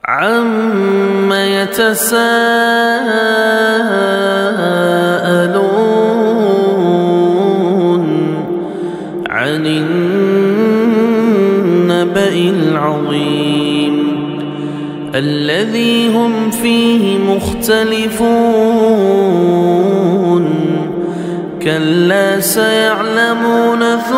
عم يتساءلون عن النبأ العظيم الذي هم فيه مختلفون كلا سيعلمون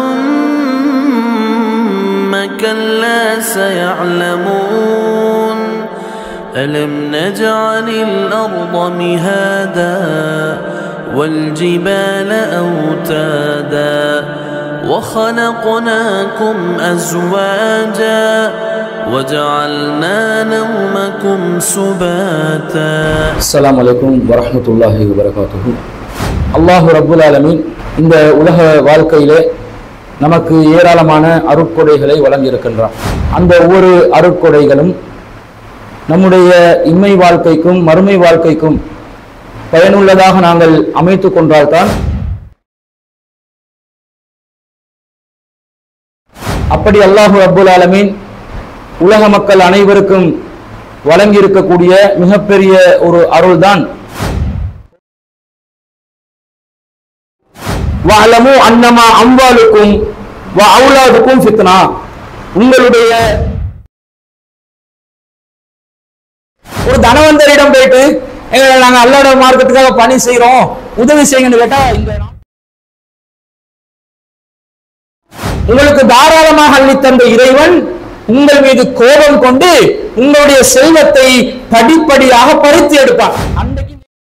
ثم كلا سيعلمون ألم نجعل الأرض مهادا والجبال أوتادا وخلقناكم أزواجا وجعلنا نومكم سباتا அஸ்ஸலாமு அலைக்கும் வரஹ்மத்துல்லாஹி வபரகாத்துஹு அல்லாஹு ரப்புல் ஆலமீன் இந்த உலக வாழ்க்கையிலே நமக்கு ஏராளமான அருட்கொடைகளை வழங்கியிருக்கின்றான் அந்த ஒவ்வொரு அருட்கொடைகளும் நம்முடைய இம்மை வாழ்க்கைக்கும் மறுமை வாழ்க்கைக்கும் பயனுள்ளதாக நாங்கள் அமைத்து கொண்டால்தான் அப்படி அல்லாஹு ரப்புல் ஆலமீன் உலக மக்கள் அனைவருக்கும் வழங்கியிருக்கக்கூடிய மிகப்பெரிய ஒரு அருள்தான் வஅலமு அன்னமா அம்வாலுக்கும் வ அவுலாதுக்கும் ஃபித்னா உங்களுடைய ஒரு தனவந்தரிடம் போயிட்டு எங்களை நாங்க அல்லாட மார்க்கத்துக்காக பணி செய்றோம் உதவி செய்யுங்கன்னு கேட்டா இந்த உங்களுக்கு தாராளமாக அள்ளித்தந்த இறைவன் உங்கள் மீது கோபம் கொண்டு உங்களுடைய செல்வத்தை படிப்படியாக பறித்து எடுப்பான் அன்றைக்கு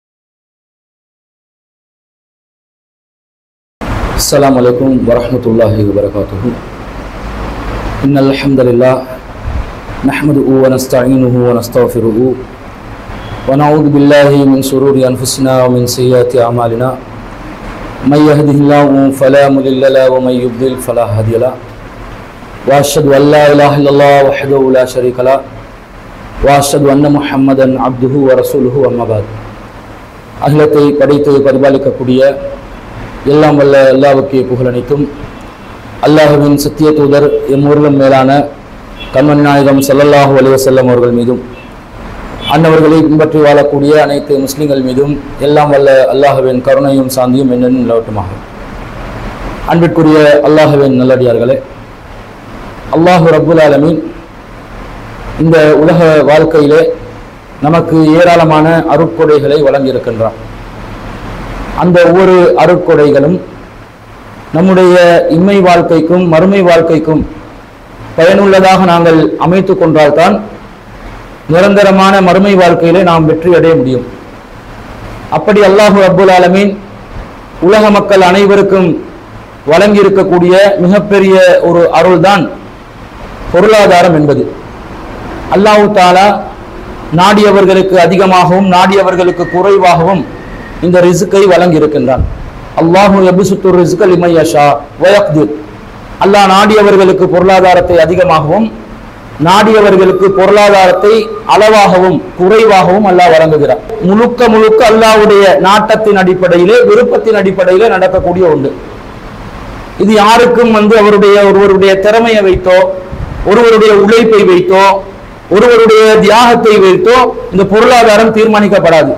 السلام عليكم ورحمة الله وبركاته إن الحمد لله نحمده ونستعينه ونستغفره ونعوذ بالله من شرور أنفسنا ومن سيئات أعمالنا من يهده الله فلا مضل له ومن يضلل فلا هادي له وأشهد أن لا إله إلا الله وحده لا شريك له وأشهد أن محمدا عبده ورسوله أما بعد அகிலத்தை படைத்து பரிபாலிக்கக்கூடிய எல்லாம் வல்ல அல்லாவுக்கு புகழனைத்தும் அல்லாஹுவின் சத்திய தூதர் எம்மூரிலும் மேலான கண்மணி நாயகம் ஸல்லல்லாஹு அலைஹி வஸல்லம் அவர்கள் மீதும் அன்னவர்களை பின்பற்றி வாழக்கூடிய அனைத்து முஸ்லிம்கள் மீதும் எல்லாம் வல்ல அல்லாஹுவின் கருணையும் சாந்தியும் என்னென்னு நிலவட்டுமாக அன்பிற்குரிய அல்லாஹுவின் நல்லடியார்களே அல்லாஹு ரப்புல் ஆலமீன் இந்த உலக வாழ்க்கையிலே நமக்கு ஏராளமான அருட்கொடைகளை வழங்கியிருக்கின்றான் அந்த ஒவ்வொரு அருட்கொடைகளும் நம்முடைய இம்மை வாழ்க்கைக்கும் மறுமை வாழ்க்கைக்கும் பயனுள்ளதாக நாங்கள் அமைத்து கொண்டால்தான் நிரந்தரமான மறுமை வாழ்க்கையிலே நாம் வெற்றி அடைய முடியும் அப்படி அல்லாஹு அப்புல் ஆலமீன் உலக மக்கள் அனைவருக்கும் வழங்கியிருக்கக்கூடிய மிகப்பெரிய ஒரு அருள்தான் பொருளாதாரம் என்பது அல்லாஹு தாலா நாடியவர்களுக்கு அதிகமாகவும் நாடியவர்களுக்கு குறைவாகவும் இந்த ரிசுக்கை வழங்கி இருக்கின்றான் அல்லாஹு எபிசுத்து ரிசுக்கல் இமையஷா வயக்திர் அல்லாஹ் நாடியவர்களுக்கு பொருளாதாரத்தை அதிகமாகவும் நாடியவர்களுக்கு பொருளாதாரத்தை அளவாகவும் குறைவாகவும் அல்லாஹ் வழங்குகிறார் முழுக்க முழுக்க அல்லாஹ்வுடைய நாட்டத்தின் அடிப்படையிலே விருப்பத்தின் அடிப்படையிலே நடக்கக்கூடிய ஒன்று இது யாருக்கும் வந்து அவருடைய ஒருவருடைய திறமையை வைத்தோ ஒருவருடைய உழைப்பை வைத்தோ ஒருவருடைய தியாகத்தை வைத்தோ இந்த பொருளாதாரம் தீர்மானிக்கப்படாது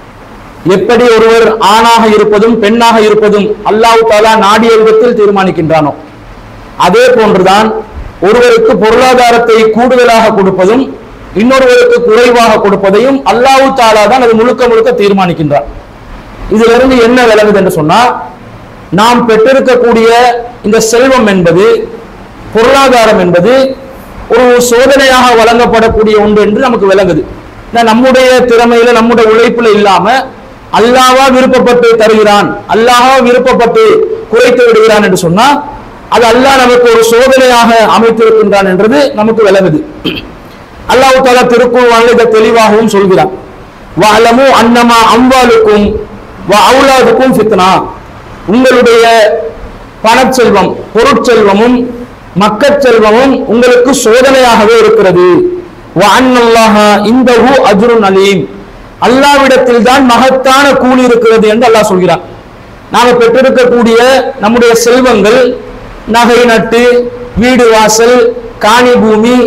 எப்படி ஒருவர் ஆணாக இருப்பதும் பெண்ணாக இருப்பதும் அல்லாஹ் தாலா நாடிய விதத்தில் தீர்மானிக்கின்றானோ அதே போன்றுதான் ஒருவருக்கு பொருளாதாரத்தை கூடுதலாக கொடுப்பதும் இன்னொருவருக்கு குறைவாக கொடுப்பதையும் அல்லாஹ் தாலா தான் அது முழுக்க முழுக்க தீர்மானிக்கின்றார் இதிலிருந்து என்ன விளங்குது என்று சொன்னா நாம் பெற்றிருக்கக்கூடிய இந்த செல்வம் என்பது பொருளாதாரம் என்பது ஒரு சோதனையாக வழங்கப்படக்கூடிய ஒன்று என்று நமக்கு விளங்குது ஏன்னா நம்முடைய திறமையில நம்முடைய உழைப்புல இல்லாம அல்லாவா விருப்பப்பட்டு தருகிறான் அல்லாஹா விருப்பப்பட்டு குறைத்து விடுகிறான் என்று சொன்னா அது அல்லாஹ் நமக்கு ஒரு சோதனையாக அமைத்திருக்கின்றான் என்றது நமக்கு விளங்குது அல்லாஹ் தாலா திருக்குறள் இதை தெளிவாகவும் சொல்கிறான் வஅலமு அன்னமா அம்வாலுக்கும் வ அவுலாதுக்கும் ஃபித்னா உங்களுடைய பணச்செல்வம் பொருட்செல்வமும் மக்கட்செல்வமும் உங்களுக்கு சோதனையாகவே இருக்கிறது வ அன்னல்லாஹ இந்தஹு அஜ்ருன் அலீம் அல்லாவிடத்தில் தான் மகத்தான கூலி இருக்கிறது என்று அல்லாஹ் சொல்கிறான் நாம பெற்றிருக்கக்கூடிய நம்முடைய செல்வங்கள் நகை நட்டு வீடு வாசல் காணி பூமி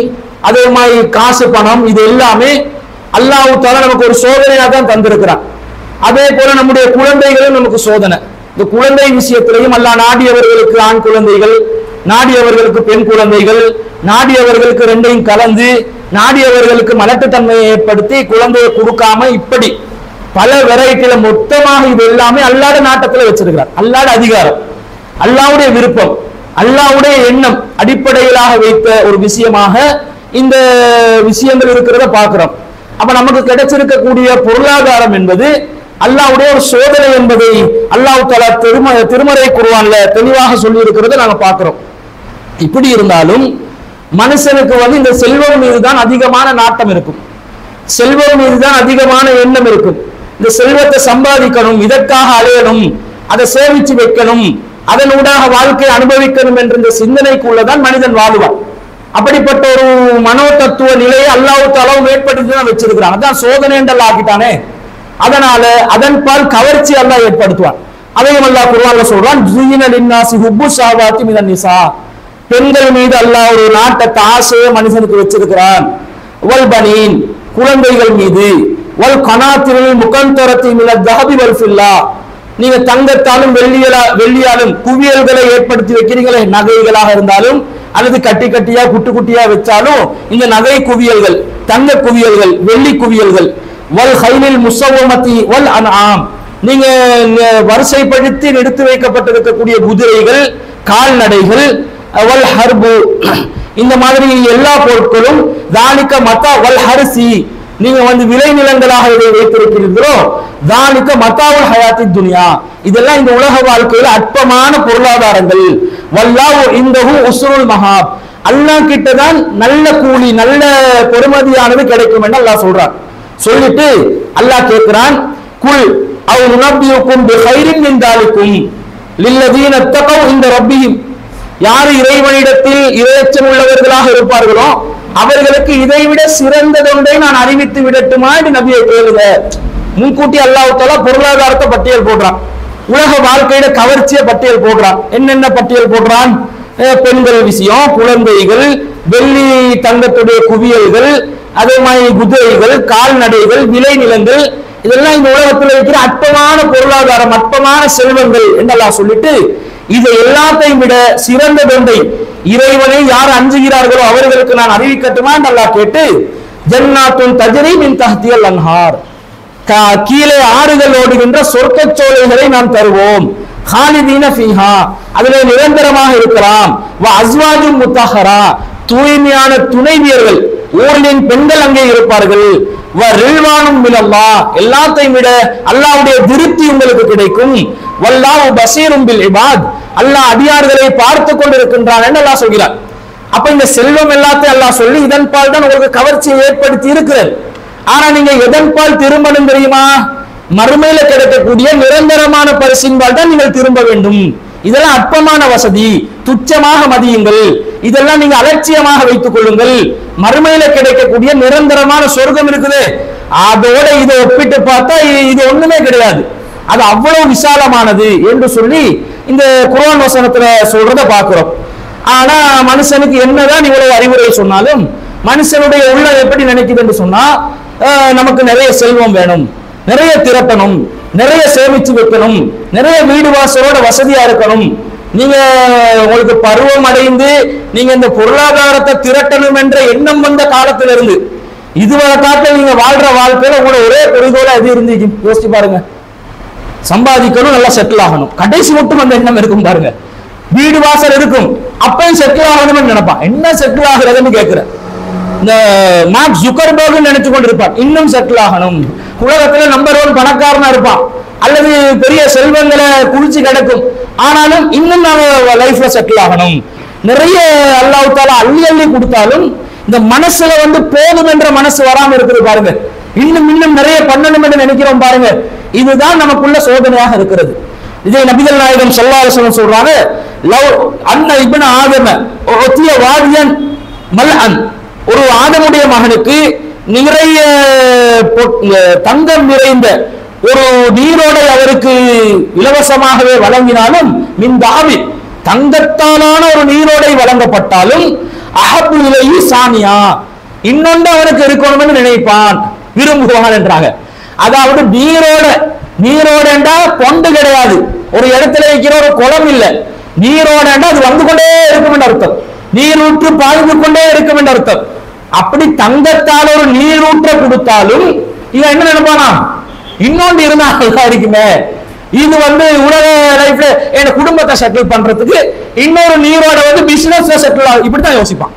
அதே மாதிரி காசு பணம் இது எல்லாமே அல்லாஹ் தாலா நமக்கு ஒரு சோதனையாக தான் தந்திருக்கிறான் அதே போல நம்முடைய குழந்தைகளும் நமக்கு சோதனை இந்த குழந்தை விஷயத்திலையும் அல்லாஹ் நாடியவர்களுக்கு ஆண் குழந்தைகள் நாடியவர்களுக்கு பெண் குழந்தைகள் நாடியவர்களுக்கு ரெண்டையும் கலந்து நாடியவர்களுக்கு மலட்டுத்தன்மையை ஏற்படுத்தி குழந்தையை கொடுக்காம இப்படி பல வெரைட்டில மொத்தமாக இது எல்லாமே அல்லாட நாட்டத்துல வச்சிருக்கிறார் அல்லாட அதிகாரம் அல்லாவுடைய விருப்பம் அல்லாவுடைய எண்ணம் அடிப்படையிலாக வைத்த ஒரு விஷயமாக இந்த விஷயங்கள் இருக்கிறத பார்க்கிறோம் அப்ப நமக்கு கிடைச்சிருக்கக்கூடிய பொருளாதாரம் என்பது அல்லாவுடைய ஒரு சோதனை என்பதை அல்லாஹ் தலா திரும திருமறை குருவான்ல தெளிவாக சொல்லி இருக்கிறத நாங்க பார்க்கிறோம் இப்படி இருந்தாலும் மனுஷனுக்கு வந்து இந்த செல்வம் மீது தான் அதிகமான நாட்டம் இருக்கும் செல்வம் மீது தான் அதிகமான எண்ணம் இருக்கும் இந்த செல்வத்தை சம்பாதிக்கணும் இதற்காக அலையணும் அதை சேமிச்சு வைக்கணும் அதனூடாக வாழ்க்கை அனுபவிக்கணும் என்ற இந்த சிந்தனைக்குள்ளதான் மனிதன் வாழுவான் அப்படிப்பட்ட ஒரு மனோ தத்துவ நிலையை அல்லாவுக்கு அளவு ஏற்படுத்தி தான் வச்சிருக்கிறான் அதான் சோதனை என்றெல்லாம் ஆக்கிட்டானே அதனால அதன் பால் கவர்ச்சி அல்லாஹ் ஏற்படுத்துவான் அதையும் அல்லாஹ் குர்ஆன்ல சொல்றான் ஜுயின லின்னாசி ஹுப்பு ஷாவாத்தி மினன் நிசா பெண்கள் மீது அல்லாஹ் ஒரு நாட்டத்தை ஆசையை மனுஷனுக்கு வச்சிருக்கிறான் வல் பனீன் குழந்தைகள் மீது வல் கனாத்திரில் முகந்தரத்தி மின தஹபி வல் ஃபில்லா நீங்க தங்கத்தாலும் வெள்ளியலா வெள்ளியாலும் குவியல்களை ஏற்படுத்தி வைக்கிறீங்களே நகைகளாக இருந்தாலும் அல்லது கட்டி கட்டியா குட்டு குட்டியா வச்சாலும் இந்த நகை குவியல்கள் தங்க குவியல்கள் வெள்ளி குவியல்கள் வல் ஹைலில் முசவமதி வல் அன்ஆம் நீங்க ந- வரிசைப்படுத்தி எடுத்து வைக்கப்பட்டிருக்கக்கூடிய குதிரைகள் கால்நடைகள் வல் ஹர்பு இந்த மாதிரி எல்லா பொருட்களும் தானிக்க மத்தா வல் ஹரிசி நீங்க வந்து விளை நிலங்களாக இதை வைத்திருக்கிறீர்களோ தானிக்க மத்தாவுல் ஹயாத்தி துனியா இதெல்லாம் இந்த உலக வாழ்க்கையில் அற்பமான பொருளாதாரங்கள் வல்லாஹு இந்தஹு உஸ்ருல் மஹாப் அல்லாஹ் கிட்ட தான் நல்ல கூலி நல்ல பெருமதியானது கிடைக்கும் என்று அல்லாஹ் சொல்றான் சொல்லிட்டு அல்லாஹ் கேட்கிறான் குல் அவ் நுனபியுக்கும் பிஹைரின் மின் தாலிக்கும் லில்லதீன தகவ் இந்த ரப்பியும் யார் இறைவனிடத்தில் இரையச்சம் உள்ளவர்களாக இருப்பார்களோ அவர்களுக்கு இதைவிட சிறந்ததொன்றை நான் அறிவித்து விடட்டுமா என்று நபியை கேளுங்க முன்கூட்டி அல்லாஹ் தஆலா பொருளாதாரத்தை பட்டியல் போடுறான் உலக வாழ்க்கையில கவர்ச்சிய பட்டியல் போடுறான் என்னென்ன பட்டியல் போடுறான் அஹ் பெண்கள் விஷயம் குழந்தைகள் வெள்ளி தங்கத்துடைய குவியல்கள் அதே மாதிரி குதிரைகள் கால்நடைகள் விளைநிலங்கள் இதெல்லாம் இந்த உலகத்தில் இருக்கிற அற்பமான பொருளாதாரம் அற்பமான செல்வங்கள் என்றெல்லாம் சொல்லிட்டு இதை எல்லாத்தையும் விட சிறந்ததொன்றை இறைவனை யார் அஞ்சுகிறார்களோ அவர்களுக்கு நான் அறிவிக்கட்டுமா என்று அல்லாஹ் கேட்டு ஜன்னாத்துன் தஜரி மின் தஹ்தியல் அன்ஹார் கா- கீழே ஆறுகள் ஓடுகின்ற சொர்க்கச் சோலைகளை நாம் தருவோம் ஹாலிதீன ஃபீஹா அதிலே நிரந்தரமாக இருக்கலாம் வ அஸ்வாஜும் முத்தஹரா தூய்மையான துணைவியர்கள் ஊரின் பெண்கள் அங்கே இருப்பார்கள் வ ரில்வானும் மினல்லா எல்லாத்தையும் விட அல்லாஹ்வுடைய திருப்தி உங்களுக்கு கிடைக்கும் வல்லாஹு பசீரும் பில் இபாத் அல்லாஹ் அடியார்களை பார்த்து கொண்டிருக்கின்றான் என்று அல்லாஹ் சொல்கிறார் அப்ப இந்த செல்வம் எல்லாத்தையும் அல்லாஹ் சொல்லி இதன் பால் தான் உங்களுக்கு கவர்ச்சியை ஏற்படுத்தி இருக்கிறது ஆனா நீங்க எதன் பால் திரும்பணும் தெரியுமா மறுமையில கிடைக்கக்கூடிய நிரந்தரமான பரிசின்பால் தான் நீங்கள் திரும்ப வேண்டும் இதெல்லாம் அற்பமான வசதி துச்சமாக மதியுங்கள் இதெல்லாம் நீங்க அலட்சியமாக வைத்துக் கொள்ளுங்கள் மறுமையில கிடைக்கக்கூடிய நிரந்தரமான சொர்க்கம் இருக்குது அதோட இதை ஒப்பிட்டு பார்த்தா இ- இது ஒண்ணுமே கிடையாது அது அவ்வளவு விசாலமானது என்று சொல்லி இந்த குர்ஆன் வசனத்துல சொல்றத பார்க்கிறோம் ஆனா மனுஷனுக்கு என்னதான் இவ்வளவு அறிவுரை சொன்னாலும் மனுஷனுடைய உள்ளம் எப்படி நினைக்குது என்று சொன்னா அஹ், நமக்கு நிறைய செல்வம் வேணும் நிறைய திரட்டணும் நிறைய சேமிச்சு வைக்கணும் நிறைய வீடு வாசலோட வசதியா இருக்கணும் நீங்க உங்களுக்கு பருவம் அடைந்து நீங்க இந்த பொருளாதாரத்தை திரட்டணும் என்ற எண்ணம் வந்த காலத்திலிருந்து இதுவரை காட்டில் நீங்க வாழ்ற வாழ்க்கையில உங்களோட ஒரே குறிக்கோளா எது இருந்து யோசிச்சு பாருங்க சம்பாதிக்கணும் நல்லா செட்டில் ஆகணும் கடைசி மட்டும் அந்த எண்ணம் இருக்கும் பாருங்க வீடு வாசல் இருக்கும் அப்பயும் செட்டில் ஆகணும்னு நினைப்பான் என்ன செட்டில் ஆகுறதுன்னு கேட்கிறேன் இந்த மார்க் ஜுக்கர்பர்க் நினைச்சு கொண்டிருப்பான் இன்னும் செட்டில் ஆகணும் உலகத்துல நம்பர் ஒன் பணக்காரனா இருப்பான் அல்லது பெரிய செல்வங்களை குளிச்சு கிடக்கும் ஆனாலும் இன்னும் நான் லைஃப்ல செட்டில் ஆகணும் நிறைய அல்லாஹ் தாலா அள்ளி அள்ளி கொடுத்தாலும் இந்த மனசுல வந்து போதும் என்ற மனசு வராம இருக்குது பாருங்க இன்னும் இன்னும் நிறைய பண்ணணும் என்று நினைக்கிறோம் பாருங்க இதுதான் நமக்குள்ள சோதனையாக இருக்கிறது இதை நபிகள் நாயகம் சொல்லாசனம் சொல்றாங்க லவ் அன்ன இப்ன ஆதம ஒத்திய வாதியன் மல் அன் ஒரு ஆதமுடைய மகனுக்கு நிறைய பொ- தங்கம் நிறைந்த ஒரு நீரோடை அவருக்கு இலவசமாகவே வழங்கினாலும் மின்தாவி தங்கத்தாலான ஒரு நீரோடை வழங்கப்பட்டாலும் அஹபு இலையி சானியா இன்னொன்று அவனுக்கு இருக்கணும்னு நினைப்பான் விரும்புவான் என்றாங்க அதாவது நீரோட நீரோடண்டா பொண்டு கிடையாது ஒரு இடத்துல வைக்கிற ஒரு குளம் இல்ல நீரோடண்டா அது வந்து கொண்டே இருக்கும் என்ற அர்த்தம் நீரூற்று பாய்ந்து கொண்டே இருக்கும் என்ற அர்த்தம் அப்படி தங்கத்தால் ஒரு நீரூற்ற கொடுத்தாலும் இவன் என்ன நினைப்பானா இன்னொன்று இருந்தா நல்லா இருக்குமே இது வந்து உலக லைஃப்ல என் குடும்பத்தை செட்டில் பண்றதுக்கு இன்னொரு நீரோட வந்து பிசினஸ் செட்டில் ஆகும் இப்படித்தான் யோசிப்பான்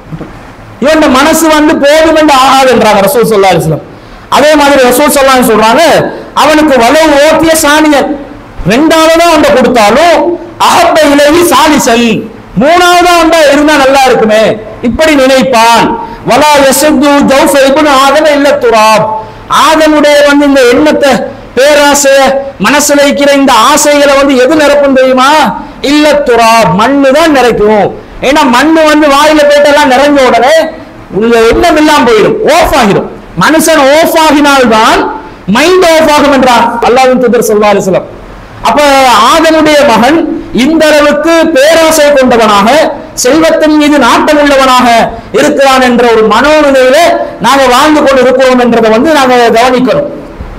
இவன் மனசு வந்து போதும் என்று ஆகாதுன்றாங்க ரசூல் சொல்லா அலிஸ்லாம் அதே மாதிரி ரசூல் சொல்லா சொல்றாங்க அவனுக்கு வலவு ஓட்டிய சாணியன் ரெண்டாவதா அவன் கொடுத்தாலும் அகப்ப இலவி சாலிசல் மூணாவதா அவன் இருந்தா நல்லா இருக்குமே இப்படி நினைப்பான் வலா யசத்து ஜௌஃப இப்னு ஆதம இல்ல துராப் ஆதமுடைய வந்து இந்த எண்ணத்தை பேராசைய மனசுல இருக்கிற இந்த ஆசைகளை வந்து எது நிரப்பும் தெரியுமா இல்ல துராப் மண்ணு தான் நிறைக்கும் ஏன்னா மண்ணு வந்து வாயில போயிட்டெல்லாம் நிறைஞ்ச உடனே உள்ள எண்ணம் இல்லாம போயிடும் ஓஃப் ஆகிடும் மனுஷன் ஓஃப் ஆகினால்தான் மைண்ட் ஆஃப் ஆகும் என்றார் அல்லாஹ்வின் தூதர் ஸல்லல்லாஹு அலைஹி வஸல்லம் அப்ப ஆதனுடைய மகன் இந்த அளவுக்கு பேராசை கொண்டவனாக செல்வத்தின் மீது நாட்டம் உள்ளவனாக இருக்கிறான் என்ற ஒரு மனோநிலையில நாங்க வாழ்ந்து கொண்டு இருக்கிறோம் என்றதை வந்து நாங்க கவனிக்கணும்